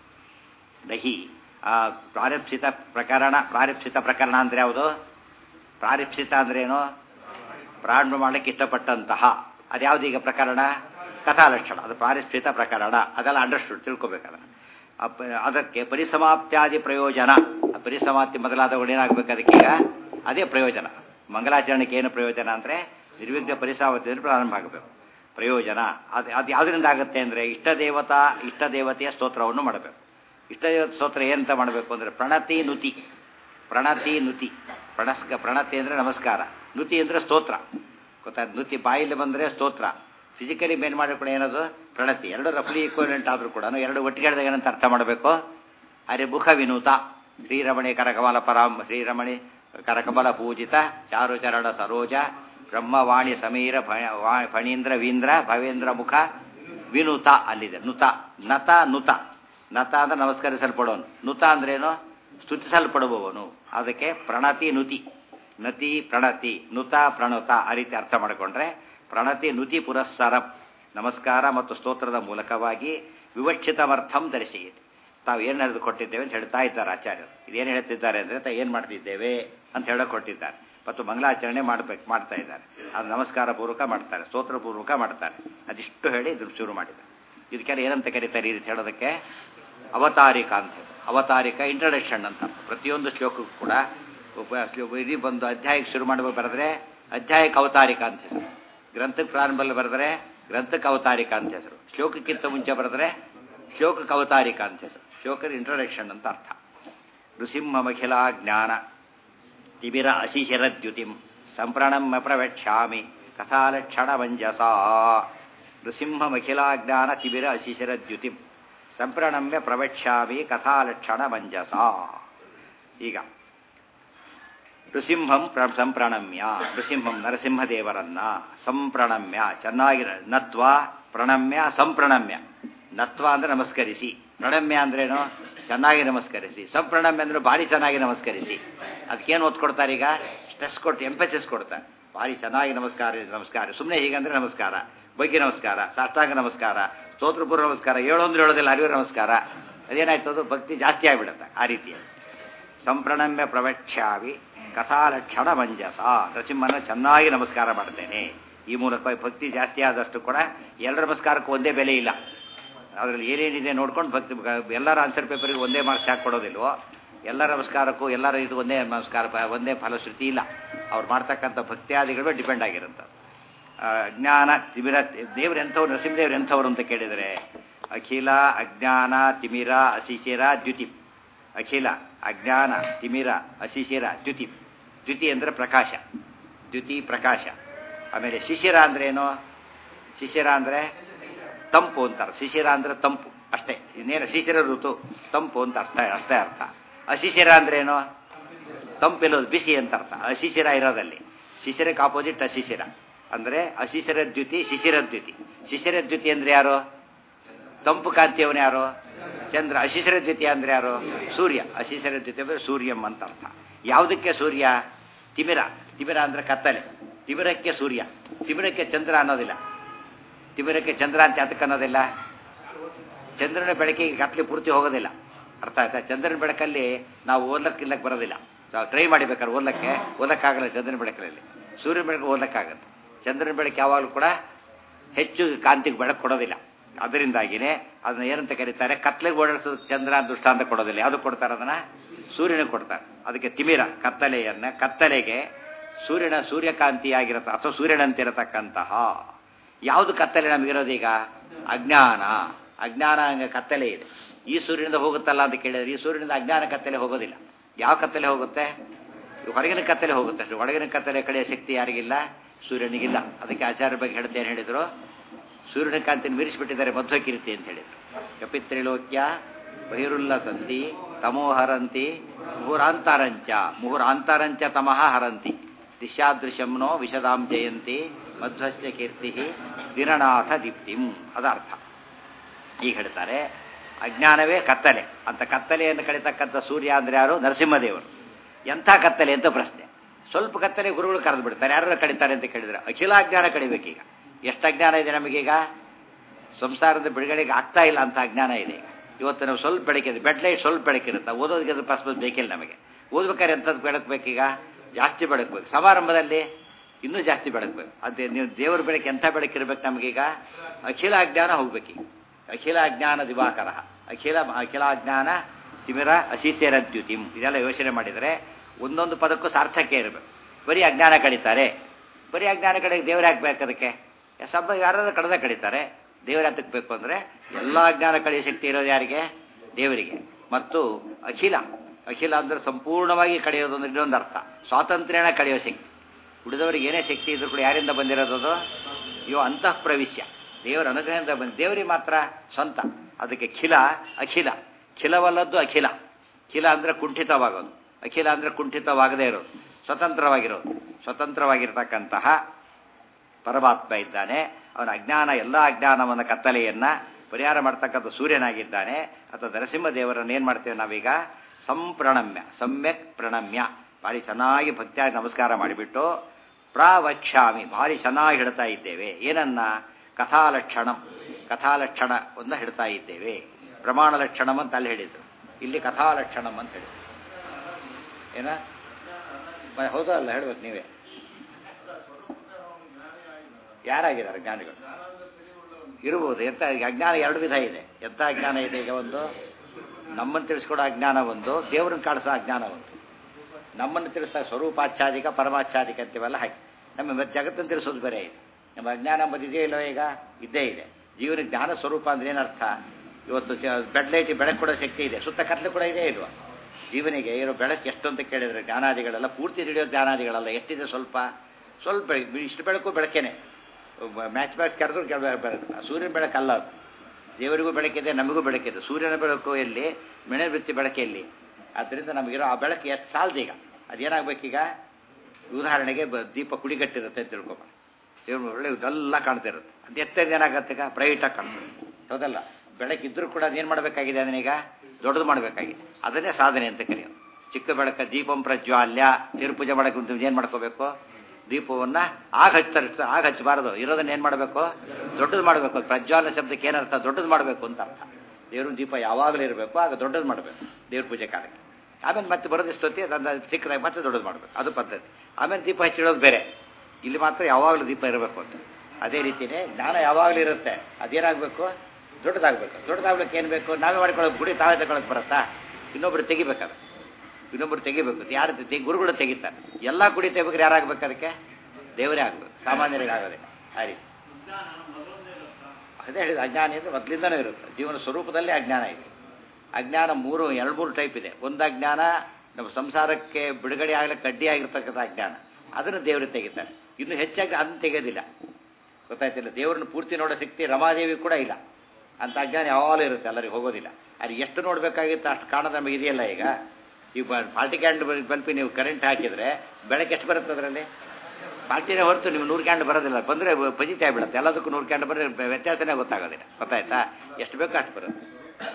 ದಹಿ ಪ್ರಾರಿಪ್ಸಿತ ಪ್ರಕರಣ ಪ್ರಾರಿಪ್ಸಿತ ಪ್ರಕರಣ ಅಂದ್ರೆ ಯಾವುದು ಪ್ರಾರಿಪ್ಸಿತ ಅಂದ್ರೇನು ಪ್ರಾರಂಭ ಮಾಡಲಿಕ್ಕೆ ಇಷ್ಟಪಟ್ಟಂತಹ ಅದ್ಯಾವುದು ಈಗ ಪ್ರಕರಣ ಕಥಾಲಕ್ಷಣ ಅದು ಪ್ರಾರಿಪ್ಸಿತ ಪ್ರಕರಣ ಅದೆಲ್ಲ ಅಂಡರ್ಸ್ಟುಡ್ ತಿಳ್ಕೊಬೇಕಲ್ಲ ಅದಕ್ಕೆ ಪರಿಸಮಾಪ್ತ್ಯಾದಿ ಪ್ರಯೋಜನ ಪರಿಸಮಾಪ್ತಿ ಮೊದಲಾದವುಗಳು ಏನಾಗಬೇಕು ಅದಕ್ಕೀಗ ಅದೇ ಪ್ರಯೋಜನ ಮಂಗಲಾಚರಣೆಗೆ ಏನು ಪ್ರಯೋಜನ ಅಂದರೆ ನಿರ್ವಿಘ್ನ ಪರಿಸಮಾಪ್ತಿಯಲ್ಲಿ ಪ್ರಾರಂಭ ಆಗಬೇಕು ಪ್ರಯೋಜನ ಅದು ಅದು ಯಾವುದರಿಂದ ಆಗುತ್ತೆ ಅಂದರೆ ಇಷ್ಟ ದೇವತಾ ಇಷ್ಟ ದೇವತೆಯ ಸ್ತೋತ್ರವನ್ನು ಮಾಡಬೇಕು ಇಷ್ಟ ದೇವತೆ ಸ್ತೋತ್ರ ಏನಂತ ಮಾಡಬೇಕು ಅಂದರೆ ಪ್ರಣತಿ ನುತಿ ಪ್ರಣತಿ ನುತಿ ಪ್ರಣಸ್ಕ ಪ್ರಣತಿ ಅಂದರೆ ನಮಸ್ಕಾರ ನುತಿ ಅಂದರೆ ಸ್ತೋತ್ರ ಗೊತ್ತಾಯ್ತು ನುತಿ ಬಾಯಿಲಿ ಬಂದರೆ ಸ್ತೋತ್ರ ಫಿಸಿಕಲಿ ಮೇನ್ ಮಾಡಿದ್ರೆ ಕೂಡ ಏನದು ಪ್ರಣತಿ ಎರಡು ರಫ್ಲಿ ಈಕ್ವಲೆಂಟ್ ಆದರೂ ಕೂಡ ಎರಡು ಒಟ್ಟಿಗೆ ಹೇಳಿದಾಗ ಏನಂತ ಅರ್ಥ ಮಾಡಬೇಕು ಹರಿಮುಖ ವಿನುತ ಶ್ರೀರಮಣಿ ಕರಕಮಲ ಪರಾಂ ಶ್ರೀರಮಣಿ ಕರಕಮಲ ಪೂಜಿತ ಚಾರುಚರಣ ಸರೋಜ ಬ್ರಹ್ಮವಾಣಿ ಸಮೀರ ಫ- ವಾ- ಫಣೀಂದ್ರ ವೀಂದ್ರ ಭವೇಂದ್ರ ಮುಖ ವಿನುತ ಅಲ್ಲಿದೆ ನುತ ನತ ನುತ ನತ ಅಂದ್ರೆ ನಮಸ್ಕರಿಸಲ್ಪಡೋನು ನುತ ಅಂದ್ರೇನು ಸ್ತುತಿಸಲ್ಪಡುವವನು ಅದಕ್ಕೆ ಪ್ರಣತಿ ನುತಿ ನತಿ ಪ್ರಣತಿ ನುತ ಪ್ರಣುತ ಆ ರೀತಿ ಅರ್ಥ ಮಾಡಿಕೊಂಡ್ರೆ ಪ್ರಣತಿ ನುತಿ ಪುರಸ್ಸರ ನಮಸ್ಕಾರ ಮತ್ತು ಸ್ತೋತ್ರದ ಮೂಲಕವಾಗಿ ವಿವಕ್ಷಿತಮರ್ಥಂ ಧರಿಸಿದೆ ತಾವು ಏನು ಹೇಳಿದು ಕೊಟ್ಟಿದ್ದೇವೆ ಅಂತ ಹೇಳ್ತಾ ಇದ್ದಾರೆ ಆಚಾರ್ಯರು ಇದೇನು ಹೇಳ್ತಿದ್ದಾರೆ ಅಂದರೆ ತಾ ಏನು ಮಾಡ್ತಿದ್ದೇವೆ ಅಂತ ಹೇಳಕ್ ಕೊಟ್ಟಿದ್ದಾರೆ ಮತ್ತು ಮಂಗಳಾಚರಣೆ ಮಾಡ್ಬೇಕು ಮಾಡ್ತಾ ಇದ್ದಾರೆ ಅದು ನಮಸ್ಕಾರ ಪೂರ್ವಕ ಮಾಡ್ತಾರೆ ಸ್ತೋತ್ರ ಪೂರ್ವಕ ಮಾಡ್ತಾರೆ ಅದಿಷ್ಟು ಹೇಳಿ ಇದು ಶುರು ಮಾಡಿದ್ದಾರೆ ಇದಕ್ಕೆಲ್ಲ ಏನಂತ ಕರೀತಾರೆ ಈ ರೀತಿ ಹೇಳೋದಕ್ಕೆ ಅವತಾರಿಕ ಅಂತ ಹೇಳಿ. ಅವತಾರಿಕ ಇಂಟ್ರಡಕ್ಷನ್ ಅಂತ ಪ್ರತಿಯೊಂದು ಶ್ಲೋಕಕ್ಕೂ ಕೂಡ ಒಬ್ಬ ಶ್ಲೋಕ ಇದು ಬಂದು ಅಧ್ಯಾಯಕ್ಕೆ ಶುರು ಮಾಡಬೇಕು ಬರೆದ್ರೆ ಅಧ್ಯಾಯಕ್ಕೆ ಅವತಾರಿಕ ಅಂತ ಹೆಸರು ಗ್ರಂಥಕ್ಕೆ ಪ್ರಾರಂಭದಲ್ಲಿ ಬರೆದ್ರೆ ಗ್ರಂಥಕ್ಕೆ ಅವತಾರಿಕ ಅಂತ ಹೆಸರು ಶ್ಲೋಕಕ್ಕಿಂತ ಮುಂಚೆ ಬರೆದ್ರೆ ಶ್ಲೋಕಕ್ಕೆ ಅವತಾರಿಕ ಅಂತ ಹೆಸರು ಶ್ಲೋಕದ ಇಂಟ್ರಡಕ್ಷನ್ ಅಂತ ಅರ್ಥ ನೃಸಿಂಹಮಖಿಲ ಜ್ಞಾನ ತಿಬಿರ ಅಶಿಶಿರದ್ಯುತಿಂ ಸಂಪ್ರಣಮ್ಮ ಪ್ರವಕ್ಷ್ಯಾಮಿ ಕಥಾಲಕ್ಷಣ ಮಂಜಸ ನೃಸಿಂಹಮಖಿಲಾಜ್ಞಾನ ತಿಬಿರ ಅಶಿಶಿರದ್ಯುತಿಂ ಸಂಪ್ರಣಮ್ಯ ಪ್ರವಕ್ಷ್ಯಾಮಿ ಕಥಾಲಕ್ಷಣ ಮಂಜಸ ಈಗ ನೃಸಿಂಹಂ ಪ್ರ ಸಂಪ್ರಣಮ್ಯ ನೃಸಿಂಹಂ ನರಸಿಂಹದೇವರನ್ನ ಸಂಪ್ರಣಮ್ಯ ಚೆನ್ನಾಗಿ ನತ್ವ ಪ್ರಣಮ್ಯ ಸಂಪ್ರಣಮ್ಯ ನತ್ವ ಅಂದ್ರೆ ನಮಸ್ಕರಿಸಿ ಪ್ರಣಮ್ಯ ಅಂದ್ರೇನು ಚೆನ್ನಾಗಿ ನಮಸ್ಕರಿಸಿ ಸಂಪ್ರಣಮ್ಯ ಅಂದ್ರೆ ಭಾರಿ ಚೆನ್ನಾಗಿ ನಮಸ್ಕರಿಸಿ ಅದಕ್ಕೇನು ಒತ್ತು ಕೊಡ್ತಾರೆ ಈಗ ಸ್ಟ್ರೆಸ್ ಕೊಟ್ಟು ಎಂಪಸಿಸ್ ಕೊಡ್ತಾರೆ ಭಾರಿ ಚೆನ್ನಾಗಿ ನಮಸ್ಕಾರ ನಮಸ್ಕಾರ ಸುಮ್ಮನೆ ಹೀಗಂದ್ರೆ ನಮಸ್ಕಾರ ಬಗ್ಗೆ ನಮಸ್ಕಾರ ಸಾಷ್ಟಾಂಗ ನಮಸ್ಕಾರ ಸ್ತೋತ್ರಪೂರ್ವ ನಮಸ್ಕಾರ ಹೇಳೋಂದ್ರೆ ಹೇಳೋದಿಲ್ಲ ಅರಿವು ನಮಸ್ಕಾರ ಅದೇನಾಯ್ತು ಅದು ಭಕ್ತಿ ಜಾಸ್ತಿ ಆಗಿಬಿಡುತ್ತೆ ಆ ರೀತಿಯಾಗಿ ಸಂಪ್ರಣಮ್ಯ ಪ್ರವಕ್ಷ್ಯಾವಿ ಕಥಾಲಕ್ಷಣ ಮಂಜಸ ನರಸಿಂಹನ ಚೆನ್ನಾಗಿ ನಮಸ್ಕಾರ ಮಾಡ್ತೇನೆ ಈ ಮೂಲಕ ಭಕ್ತಿ ಜಾಸ್ತಿ ಆದಷ್ಟು ಕೂಡ ಎಲ್ಲರ ನಮಸ್ಕಾರಕ್ಕೂ ಒಂದೇ ಬೆಲೆ ಇಲ್ಲ ಅದರಲ್ಲಿ ಏನೇನಿದೆ ನೋಡ್ಕೊಂಡು ಭಕ್ತಿ ಎಲ್ಲರ ಆನ್ಸರ್ ಪೇಪರ್ಗೆ ಒಂದೇ ಮಾರ್ಕ್ಸ್ ಹಾಕಿ ಕೊಡೋದಿಲ್ವೋ ಎಲ್ಲರ ನಮಸ್ಕಾರಕ್ಕೂ ಎಲ್ಲರ ಇದು ಒಂದೇ ನಮಸ್ಕಾರ ಪ- ಒಂದೇ ಫಲಶ್ರುತಿ ಇಲ್ಲ ಅವ್ರು ಮಾಡ್ತಕ್ಕಂಥ ಭಕ್ತಿಯಾದಿಗಳು ಡಿಪೆಂಡ್ ಆಗಿರುತ್ತೆ ಆ, ಜ್ಞಾನ ತಿಮಿರ ದೇವ್ರು ಎಂಥವ್ರು ನರಸಿಂಹದೇವ್ರು ಎಂಥವ್ರು ಅಂತ ಕೇಳಿದರೆ ಅಖಿಲ ಅಜ್ಞಾನ ತಿಮಿರ ಅಶಿಶಿರ ದ್ಯುತಿ ಅಖಿಲ ಅಜ್ಞಾನ ತಿಮಿರ ಅಶಿಶಿರ ದ್ಯುತಿ ದ್ಯುತಿ ಅಂದರೆ ಪ್ರಕಾಶ ದ್ಯುತಿ ಪ್ರಕಾಶ ಆಮೇಲೆ ಶಿಶಿರ ಅಂದ್ರೇನು ಶಿಶಿರ ಅಂದರೆ ತಂಪು ಅಂತಾರೆ ಶಿಶಿರ ಅಂದರೆ ತಂಪು ಅಷ್ಟೇ ಇನ್ನೇನು ಶಿಶಿರ ಋತು ತಂಪು ಅಂತ ಅರ್ಥ ಅಷ್ಟೇ ಅರ್ಥ ಅಶಿಶಿರ ಅಂದ್ರೇನು ತಂಪಿಲ್ಲೋದು ಬಿಸಿ ಅಂತ ಅರ್ಥ ಅಶಿಶಿರ ಇರೋದಲ್ಲಿ ಶಿಶಿರಕ್ಕೆ ಆಪೋಸಿಟ್ ಅಶಿಶಿರ ಅಂದರೆ ಅಶಿಶಿರ ದ್ಯುತಿ ಶಿಶಿರ ದ್ಯುತಿ ಶಿಶಿರ ದ್ಯುತಿ ಅಂದ್ರೆ ಯಾರು ತಂಪು ಕಾಂತಿಯವನು ಯಾರು ಚಂದ್ರ ಅಶಿಶಿರ ದ್ಯುತಿ ಅಂದ್ರೆ ಯಾರು ಸೂರ್ಯ ಅಶಿಶಿರ ದ್ಯುತಿ ಅಂದ್ರೆ ಸೂರ್ಯಂ ಅಂತ ಅರ್ಥ ಯಾವುದಕ್ಕೆ ಸೂರ್ಯ ತಿಮಿರ ತಿಮಿರ ಅಂದ್ರೆ ಕತ್ತಲೆ ತಿಮಿರಕ್ಕೆ ಸೂರ್ಯ ತಿಮಿರಕ್ಕೆ ಚಂದ್ರ ಅನ್ನೋದಿಲ್ಲ ತಿಮಿರಕ್ಕೆ ಚಂದ್ರ ಅಂತ ಯಾತಕ್ಕೆ ಅನ್ನೋದಿಲ್ಲ ಚಂದ್ರನ ಬೆಳಕಿಗೆ ಕತ್ಲೆ ಪೂರ್ತಿ ಹೋಗೋದಿಲ್ಲ ಅರ್ಥ ಆಯ್ತಾ ಚಂದ್ರನ ಬೆಳಕಲ್ಲಿ ನಾವು ಓದಕ್ಕೆ ಇಲ್ಲಕ್ಕೆ ಬರೋದಿಲ್ಲ ನಾವು ಟ್ರೈ ಮಾಡಿಬೇಕಾದ್ರೆ ಓದಕ್ಕೆ ಓದಕ್ಕಾಗಲ್ಲ ಚಂದ್ರನ ಬೆಳಕಲ್ಲಿ ಸೂರ್ಯನ ಬೆಳಕು ಓದಕ್ಕಾಗತ್ತೆ ಚಂದ್ರನ ಬೆಳಕು ಯಾವಾಗಲೂ ಕೂಡ ಹೆಚ್ಚು ಕಾಂತಿಗೆ ಬೆಳಕು ಕೊಡೋದಿಲ್ಲ ಅದರಿಂದಾಗಿನೇ ಅದನ್ನ ಏನಂತ ಕರೀತಾರೆ ಕತ್ಲೆಗೆ ಓಡಾಡಿಸೋದಕ್ಕೆ ಚಂದ್ರ ದೃಷ್ಟಾಂತ ಕೊಡೋದಿಲ್ಲ ಯಾವುದು ಕೊಡ್ತಾರೆ ಅದನ್ನ ಸೂರ್ಯನಿಗೆ ಕೊಡ್ತಾರೆ ಅದಕ್ಕೆ ತಿಮಿರ ಕತ್ತಲೆಯನ್ನ ಕತ್ತಲೆಗೆ ಸೂರ್ಯನ ಸೂರ್ಯಕಾಂತಿಯಾಗಿರತ್ತ ಅಥವಾ ಸೂರ್ಯನಂತಿರತಕ್ಕಂತಹ ಯಾವುದು ಕತ್ತಲೆ ನಮಗಿರೋದೀಗ ಅಜ್ಞಾನ ಅಜ್ಞಾನ ಹಂಗೆ ಕತ್ತಲೆ ಇದೆ ಈ ಸೂರ್ಯನಿಂದ ಹೋಗುತ್ತಲ್ಲ ಅಂತ ಕೇಳಿದ್ರೆ ಈ ಸೂರ್ಯನಿಂದ ಅಜ್ಞಾನ ಕತ್ತಲೆ ಹೋಗೋದಿಲ್ಲ ಯಾವ ಕತ್ತಲೆ ಹೋಗುತ್ತೆ ಇದು ಹೊರಗಿನ ಕತ್ತಲೆ ಹೋಗುತ್ತೆ ಅಷ್ಟೇ ಒಳಗಿನ ಕತ್ತಲೆ ಕಡೆಯ ಶಕ್ತಿ ಯಾರಿಗಿಲ್ಲ ಸೂರ್ಯನಿಗಿಲ್ಲ ಅದಕ್ಕೆ ಆಚಾರ್ಯ ಬಗ್ಗೆ ಹೇಳ್ತೆ ಏನು ಹೇಳಿದ್ರು ಸೂರ್ಯನ ಕಾಂತಿನ ಮೀರಿಸಿಬಿಟ್ಟಿದ್ದಾರೆ ಮಧ್ವಕೀರ್ತಿ ಅಂತ ಹೇಳಿದ್ರು ಕಪಿತ್ರಿಲೋಕ್ಯ ಬಹಿರುಲ್ಲ ಸಂತಿ ತಮೋಹರಂತಿ ಮುಹುರಾಂತರಂಚ ಮುಹುರಾಂತರಂಚ ತಮಃ ಹರಂತಿ ದಿಶಾದೃಶಂನೋ ವಿಶದಾಂ ಜಯಂತಿ ಮಧ್ವಸ್ಯ ಕೀರ್ತಿ ದಿನನಾಥ ದೀಪ್ತಿಂ ಅದ ಅರ್ಥ ಈಗ ಹೇಳ್ತಾರೆ ಅಜ್ಞಾನವೇ ಕತ್ತಲೆ ಅಂತ ಕತ್ತಲೆಯನ್ನು ಕಳಿತಕ್ಕಂಥ ಸೂರ್ಯ ಅಂದ್ರೆ ಯಾರು ನರಸಿಂಹದೇವರು ಎಂಥ ಕತ್ತಲೆ ಅಂತ ಪ್ರಶ್ನೆ ಸ್ವಲ್ಪ ಕತ್ತಲೆ ಗುರುಗಳು ಕರೆದು ಬಿಡ್ತಾರೆ ಯಾರು ಕಡಿತಾರೆ ಅಂತ ಕೇಳಿದ್ರೆ ಅಖಿಲ ಅಜ್ಞಾನ ಕಡಿಬೇಕೀಗ ಎಷ್ಟು ಅಜ್ಞಾನ ಇದೆ ನಮಗೀಗ ಸಂಸಾರದ ಬಿಡುಗಡೆಗೆ ಆಗ್ತಾ ಇಲ್ಲ ಅಂತ ಅಜ್ಞಾನ ಇದೆ ಇವತ್ತು ನಾವು ಸ್ವಲ್ಪ ಬೆಳಕಿದೆ ಬೆಡ್ ಲೈಟ್ ಸ್ವಲ್ಪ ಬೆಳಕಿರುತ್ತೆ ಓದೋದಕ್ಕೆ ಅದು ಪಸ್ಪಸ್ ಬೇಕಿಲ್ಲ ನಮಗೆ ಓದ್ಬೇಕಾದ್ರೆ ಎಂಥದ್ದು ಬೆಳಕಬೇಕೀಗ ಜಾಸ್ತಿ ಬೆಳಕಬೇಕು ಸಮಾರಂಭದಲ್ಲಿ ಇನ್ನೂ ಜಾಸ್ತಿ ಬೆಳಕಬೇಕು ಅದೇ ನೀವು ದೇವರ ಬೆಳಕು ಎಂಥ ಬೆಳಕಿರ್ಬೇಕು ನಮಗೀಗ ಅಖಿಲ ಅಜ್ಞಾನ ಹೋಗ್ಬೇಕೀಗ ಅಖಿಲ ಅಜ್ಞಾನ ದಿವಾಕರ ಅಖಿಲ ಅಖಿಲ ಅಜ್ಞಾನ ತಿಮಿರ ಅಶೀಸೇರ ದ್ಯುತಿಂ ಇದೆಲ್ಲ ಯೋಚನೆ ಮಾಡಿದರೆ ಒಂದೊಂದು ಪದಕ್ಕೂ ಸಾರ್ಥಕ್ಯ ಇರಬೇಕು ಬರೀ ಅಜ್ಞಾನ ಕಡಿತಾರೆ ಬರೀ ಅಜ್ಞಾನ ಕಡೆಗೆ ದೇವ್ರು ಹಾಕ್ಬೇಕು ಅದಕ್ಕೆ ಸಬ್ಬ ಯಾರಾದ್ರೂ ಕಡ್ದ ಕಡಿತಾರೆ ದೇವ್ರ ಹತ್ತಕ್ಕೆ ಬೇಕು ಅಂದರೆ ಎಲ್ಲ ಅಜ್ಞಾನ ಕಳೆಯ ಶಕ್ತಿ ಇರೋದು ಯಾರಿಗೆ ದೇವರಿಗೆ ಮತ್ತು ಅಖಿಲ ಅಖಿಲ ಅಂದ್ರೆ ಸಂಪೂರ್ಣವಾಗಿ ಕಳೆಯೋದು ಅಂದ್ರೆ ಇನ್ನೊಂದು ಅರ್ಥ ಸ್ವಾತಂತ್ರ್ಯನ ಕಳೆಯೋ ಶಕ್ತಿ ಉಳಿದವರಿಗೆ ಏನೇ ಶಕ್ತಿ ಇದ್ರೂ ಕೂಡ ಯಾರಿಂದ ಬಂದಿರೋದು ಅದು ಇವು ಅಂತಃ ಪ್ರವಿಶ್ಯ ದೇವರ ಅನುಗ್ರಹದಿಂದ ಬಂದ ದೇವರಿಗೆ ಮಾತ್ರ ಸ್ವಂತ ಅದಕ್ಕೆ ಖಿಲ ಅಖಿಲ ಖಿಲವಲ್ಲದ್ದು ಅಖಿಲ ಖಿಲ ಅಂದರೆ ಕುಂಠಿತವಾಗೋದು ಅಖಿಲ ಅಂದರೆ ಕುಂಠಿತವಾಗದೇ ಇರೋದು ಸ್ವತಂತ್ರವಾಗಿರೋದು ಸ್ವತಂತ್ರವಾಗಿರ್ತಕ್ಕಂತಹ ಪರಮಾತ್ಮ ಇದ್ದಾನೆ ಅವನ ಅಜ್ಞಾನ ಎಲ್ಲ ಅಜ್ಞಾನವನ್ನ ಕತ್ತಲೆಯನ್ನ ಪರಿಹಾರ ಮಾಡ್ತಕ್ಕಂಥ ಸೂರ್ಯನಾಗಿದ್ದಾನೆ ಅಥವಾ ನರಸಿಂಹ ದೇವರನ್ನು ಏನು ಮಾಡ್ತೇವೆ ನಾವೀಗ ಸಂಪ್ರಣಮ್ಯ ಸಮ್ಯಕ್ ಪ್ರಣಮ್ಯ ಭಾರಿ ಚೆನ್ನಾಗಿ ಭಕ್ತಿಯಾಗಿ ನಮಸ್ಕಾರ ಮಾಡಿಬಿಟ್ಟು ಪ್ರಾವಕ್ಷ್ಯಾಮಿ ಭಾರಿ ಚೆನ್ನಾಗಿ ಹಿಡ್ತಾ ಇದ್ದೇವೆ ಏನನ್ನ ಕಥಾಲಕ್ಷಣಂ ಕಥಾಲಕ್ಷಣವನ್ನು ಹಿಡ್ತಾ ಇದ್ದೇವೆ ಪ್ರಮಾಣ ಲಕ್ಷಣಂ ಅಂತ ಅಲ್ಲಿ ಹೇಳಿದ್ರು ಇಲ್ಲಿ ಕಥಾಲಕ್ಷಣಂ ಅಂತ ಹೇಳಿದ್ರು ಏನ ಮ- ಹೌದಾ ಅಲ್ಲ ಹೇಳ್ಬೇಕು ನೀವೇ ಯಾರಾಗಿದ್ದಾರೆ ಜ್ಞಾನಿಗಳು ಇರ್ಬೋದು ಎಂತ ಈಗ ಅಜ್ಞಾನ ಎರಡು ವಿಧ ಇದೆ ಎಂಥ ಅಜ್ಞಾನ ಇದೆ ಈಗ ಒಂದು ನಮ್ಮನ್ನು ತಿಳಿಸ್ಕೊಡೋ ಅಜ್ಞಾನ ಒಂದು ದೇವ್ರನ್ನ ಕಾಣಿಸೋ ಅಜ್ಞಾನ ಒಂದು ನಮ್ಮನ್ನು ತಿಳಿಸೋ ಸ್ವರೂಪಾಚ್ಛಾದಿಕ ಪರಮಾಚ್ಛಾದಿಕ ಅಂತೀವಲ್ಲ ಹಾಗೆ ನಮ್ಮ ಮತ್ತೆ ಜಗತ್ತನ್ನು ತಿಳಿಸೋದು ಬೇರೆ ಇದೆ ನಮ್ಮ ಅಜ್ಞಾನ ಎಂಬುದು ಇದೆಯೋ ಇಲ್ಲವೋ ಈಗ ಇದ್ದೇ ಇದೆ ಜೀವನ ಜ್ಞಾನ ಸ್ವರೂಪ ಅಂದ್ರೆ ಏನರ್ಥ ಇವತ್ತು ಬೆಡ್ಲೈಟ್ ಬೆಳಕು ಕೊಡೋ ಶಕ್ತಿ ಇದೆ ಸುತ್ತ ಕತ್ಲೆ ಕೂಡ ಇದೆ ಇಲ್ವಾ ಜೀವನಿಗೆ ಇರೋ ಬೆಳಕು ಎಷ್ಟು ಅಂತ ಕೇಳಿದ್ರೆ ಜ್ಞಾನಾದಿಗಳೆಲ್ಲ ಪೂರ್ತಿ ಹಿಡಿಯೋ ಜ್ಞಾನಾದಿಗಳಲ್ಲ ಎಷ್ಟಿದೆ ಸ್ವಲ್ಪ ಸ್ವಲ್ಪ ಬೆಳಕು ಇಷ್ಟು ಬೆಳಕು ಬೆಳಕೇನೆ ಮ್ಯಾಚ್ ಮ್ಯಾಚ್ ಕರೆದ್ರು ಬೆಳಕು ಸೂರ್ಯನ ಬೆಳಕಲ್ಲ ಅದು ದೇವರಿಗೂ ಬೆಳಕಿದೆ ನಮಗೂ ಬೆಳಕಿದೆ ಸೂರ್ಯನ ಬೆಳಕು ಎಲ್ಲಿ ಮೆಣೆ ವೃತ್ತಿ ಬೆಳಕೆಲ್ಲಿ ಆದ್ದರಿಂದ ನಮಗಿರೋ ಆ ಬೆಳಕು ಎಷ್ಟು ಸಾಲದೀಗ ಅದೇನಾಗಬೇಕೀಗ ಉದಾಹರಣೆಗೆ ಬ- ದೀಪ ಕುಡಿಗಟ್ಟಿರುತ್ತೆ ಅಂತ ತಿಳ್ಕೊಬ ದೇವ್ರು ಒಳ್ಳೆ ಇದೆಲ್ಲ ಕಾಣ್ತಿರುತ್ತೆ ಅದು ಎತ್ತದ ಏನಾಗತ್ತೆ ಈಗ ಪ್ರೈವೇಟಾಗಿ ಕಾಣಿಸುತ್ತೆ ಹೌದಲ್ಲ ಬೆಳಕಿದ್ರೂ ಕೂಡ ಅದೇನು ಮಾಡಬೇಕಾಗಿದೆ ಅದನ್ನೀಗ ದೊಡ್ಡದು ಮಾಡಬೇಕಾಗಿದೆ ಅದನ್ನೇ ಸಾಧನೆ ಅಂತ ಕರೆಯೋದು ಚಿಕ್ಕ ಬೆಳಕ ದೀಪಂ ಪ್ರಜ್ವಾಲ್ಯ ದೇವ್ರ ಪೂಜೆ ಮಾಡಕ್ಕೆ ಅಂತ ಏನು ಮಾಡ್ಕೋಬೇಕು ದೀಪವನ್ನ ಆಗ ಹಚ್ತಾರೆ ಆಗ ಹಚ್ಚಬಾರದು ಇರೋದನ್ನ ಏನು ಮಾಡಬೇಕು ದೊಡ್ಡದು ಮಾಡಬೇಕು ಪ್ರಜ್ವಾಲ ಶಬ್ದಕ್ಕೆ ಏನರ್ಥ ದೊಡ್ಡದು ಮಾಡಬೇಕು ಅಂತ ಅರ್ಥ ದೇವ್ರ ದೀಪ ಯಾವಾಗಲೂ ಇರಬೇಕು ಆಗ ದೊಡ್ಡದು ಮಾಡಬೇಕು ದೇವ್ರ ಪೂಜೆ ಕಾಲಕ್ಕೆ ಆಮೇಲೆ ಮತ್ತೆ ಬರೋದಿಷ್ಟೊತ್ತಿ ಅದನ್ನ ಚಿಕ್ಕದಾಗಿ ಮತ್ತೆ ದೊಡ್ಡದು ಮಾಡಬೇಕು ಅದು ಪದ್ಧತಿ ಆಮೇಲೆ ದೀಪ ಹಚ್ಚಿಡೋದು ಬೇರೆ ಇಲ್ಲಿ ಮಾತ್ರ ಯಾವಾಗಲೂ ದೀಪ ಇರಬೇಕು ಅಂತ ಅದೇ ರೀತಿಯೇ ಜ್ಞಾನ ಯಾವಾಗಲೂ ಇರುತ್ತೆ ಅದೇನಾಗಬೇಕು ದೊಡ್ಡದಾಗಬೇಕು ದೊಡ್ಡದಾಗ್ಲಿಕ್ಕೆ ಏನು ಬೇಕು ನಾವೇ ಮಾಡ್ಕೊಳ್ಳೋದು ಗುಡಿ ತಾವೇ ತಗೊಳಕ್ ಬರುತ್ತಾ ಇನ್ನೊಬ್ರು ತೆಗಿಬೇಕಾದ್ರೆ ಇನ್ನೊಬ್ರು ತೆಗಿಬೇಕು ಯಾರು ತೆಗಿ ಗುರುಗಳು ತೆಗಿತಾರೆ ಎಲ್ಲ ಗುಡಿ ತೆಗಿಬೇಕಾದ್ರೆ ಯಾರಾಗಬೇಕು ಅದಕ್ಕೆ ದೇವರೇ ಆಗಬೇಕು ಸಾಮಾನ್ಯರಿಗೆ ಆಗೋದಿಲ್ಲ ಆ ರೀತಿ ಅದೇ ಹೇಳಿದ ಅಜ್ಞಾನ ಅಂದರೆ ಮೊದಲಿಂದನೂ ಇರುತ್ತೆ ಜೀವನ ಸ್ವರೂಪದಲ್ಲಿ ಅಜ್ಞಾನ ಇದೆ ಅಜ್ಞಾನ ಮೂರು ಎರಡು ಮೂರು ಟೈಪ್ ಇದೆ ಒಂದು ಅಜ್ಞಾನ ನಮ್ಮ ಸಂಸಾರಕ್ಕೆ ಬಿಡುಗಡೆ ಆಗ್ಲಿಕ್ಕೆ ಅಡ್ಡಿ ಆಗಿರ್ತಕ್ಕಂಥ ಅಜ್ಞಾನ ಅದನ್ನು ದೇವರು ತೆಗಿತಾರೆ ಇನ್ನು ಹೆಚ್ಚಾಗಿ ಅದನ್ನು ತೆಗೆಯೋದಿಲ್ಲ ಗೊತ್ತಾಯ್ತಿಲ್ಲ ದೇವರನ್ನು ಪೂರ್ತಿ ನೋಡೋ ಶಕ್ತಿ ರಮಾದೇವಿ ಕೂಡ ಇಲ್ಲ ಅಂತ ಅಜ್ಞಾನ ಯಾವಾಗಲೂ ಇರುತ್ತೆ ಎಲ್ಲರಿಗೆ ಹೋಗೋದಿಲ್ಲ ಅದು ಎಷ್ಟು ನೋಡಬೇಕಾಗಿತ್ತು ಅಷ್ಟು ಕಾಣೋದು ನಮಗೆ ಇದೆಯಲ್ಲ ಈಗ ಈಗ ಫಾರ್ಟಿ ಕ್ಯಾಂಡ್ ಬಲ್ಪಿ ನೀವು ಕರೆಂಟ್ ಹಾಕಿದರೆ ಬೆಳಕು ಎಷ್ಟು ಬರುತ್ತೆ ಅದರಲ್ಲಿ ಪಾರ್ಟಿನೇ ಹೊರತು ನೀವು ನೂರು ಕ್ಯಾಂಡ್ ಬರೋದಿಲ್ಲ ಬಂದರೆ ಪಜಿತಿ ಆಗಿಬಿಡುತ್ತೆ ಎಲ್ಲದಕ್ಕೂ ನೂರು ಕ್ಯಾಂಡ್ ಬಂದರೆ ವ್ಯತ್ಯಾಸನೇ ಗೊತ್ತಾಗೋದಿಲ್ಲ ಗೊತ್ತಾಯ್ತಾ ಎಷ್ಟು ಬೇಕೋ ಅಷ್ಟು ಬರುತ್ತೆ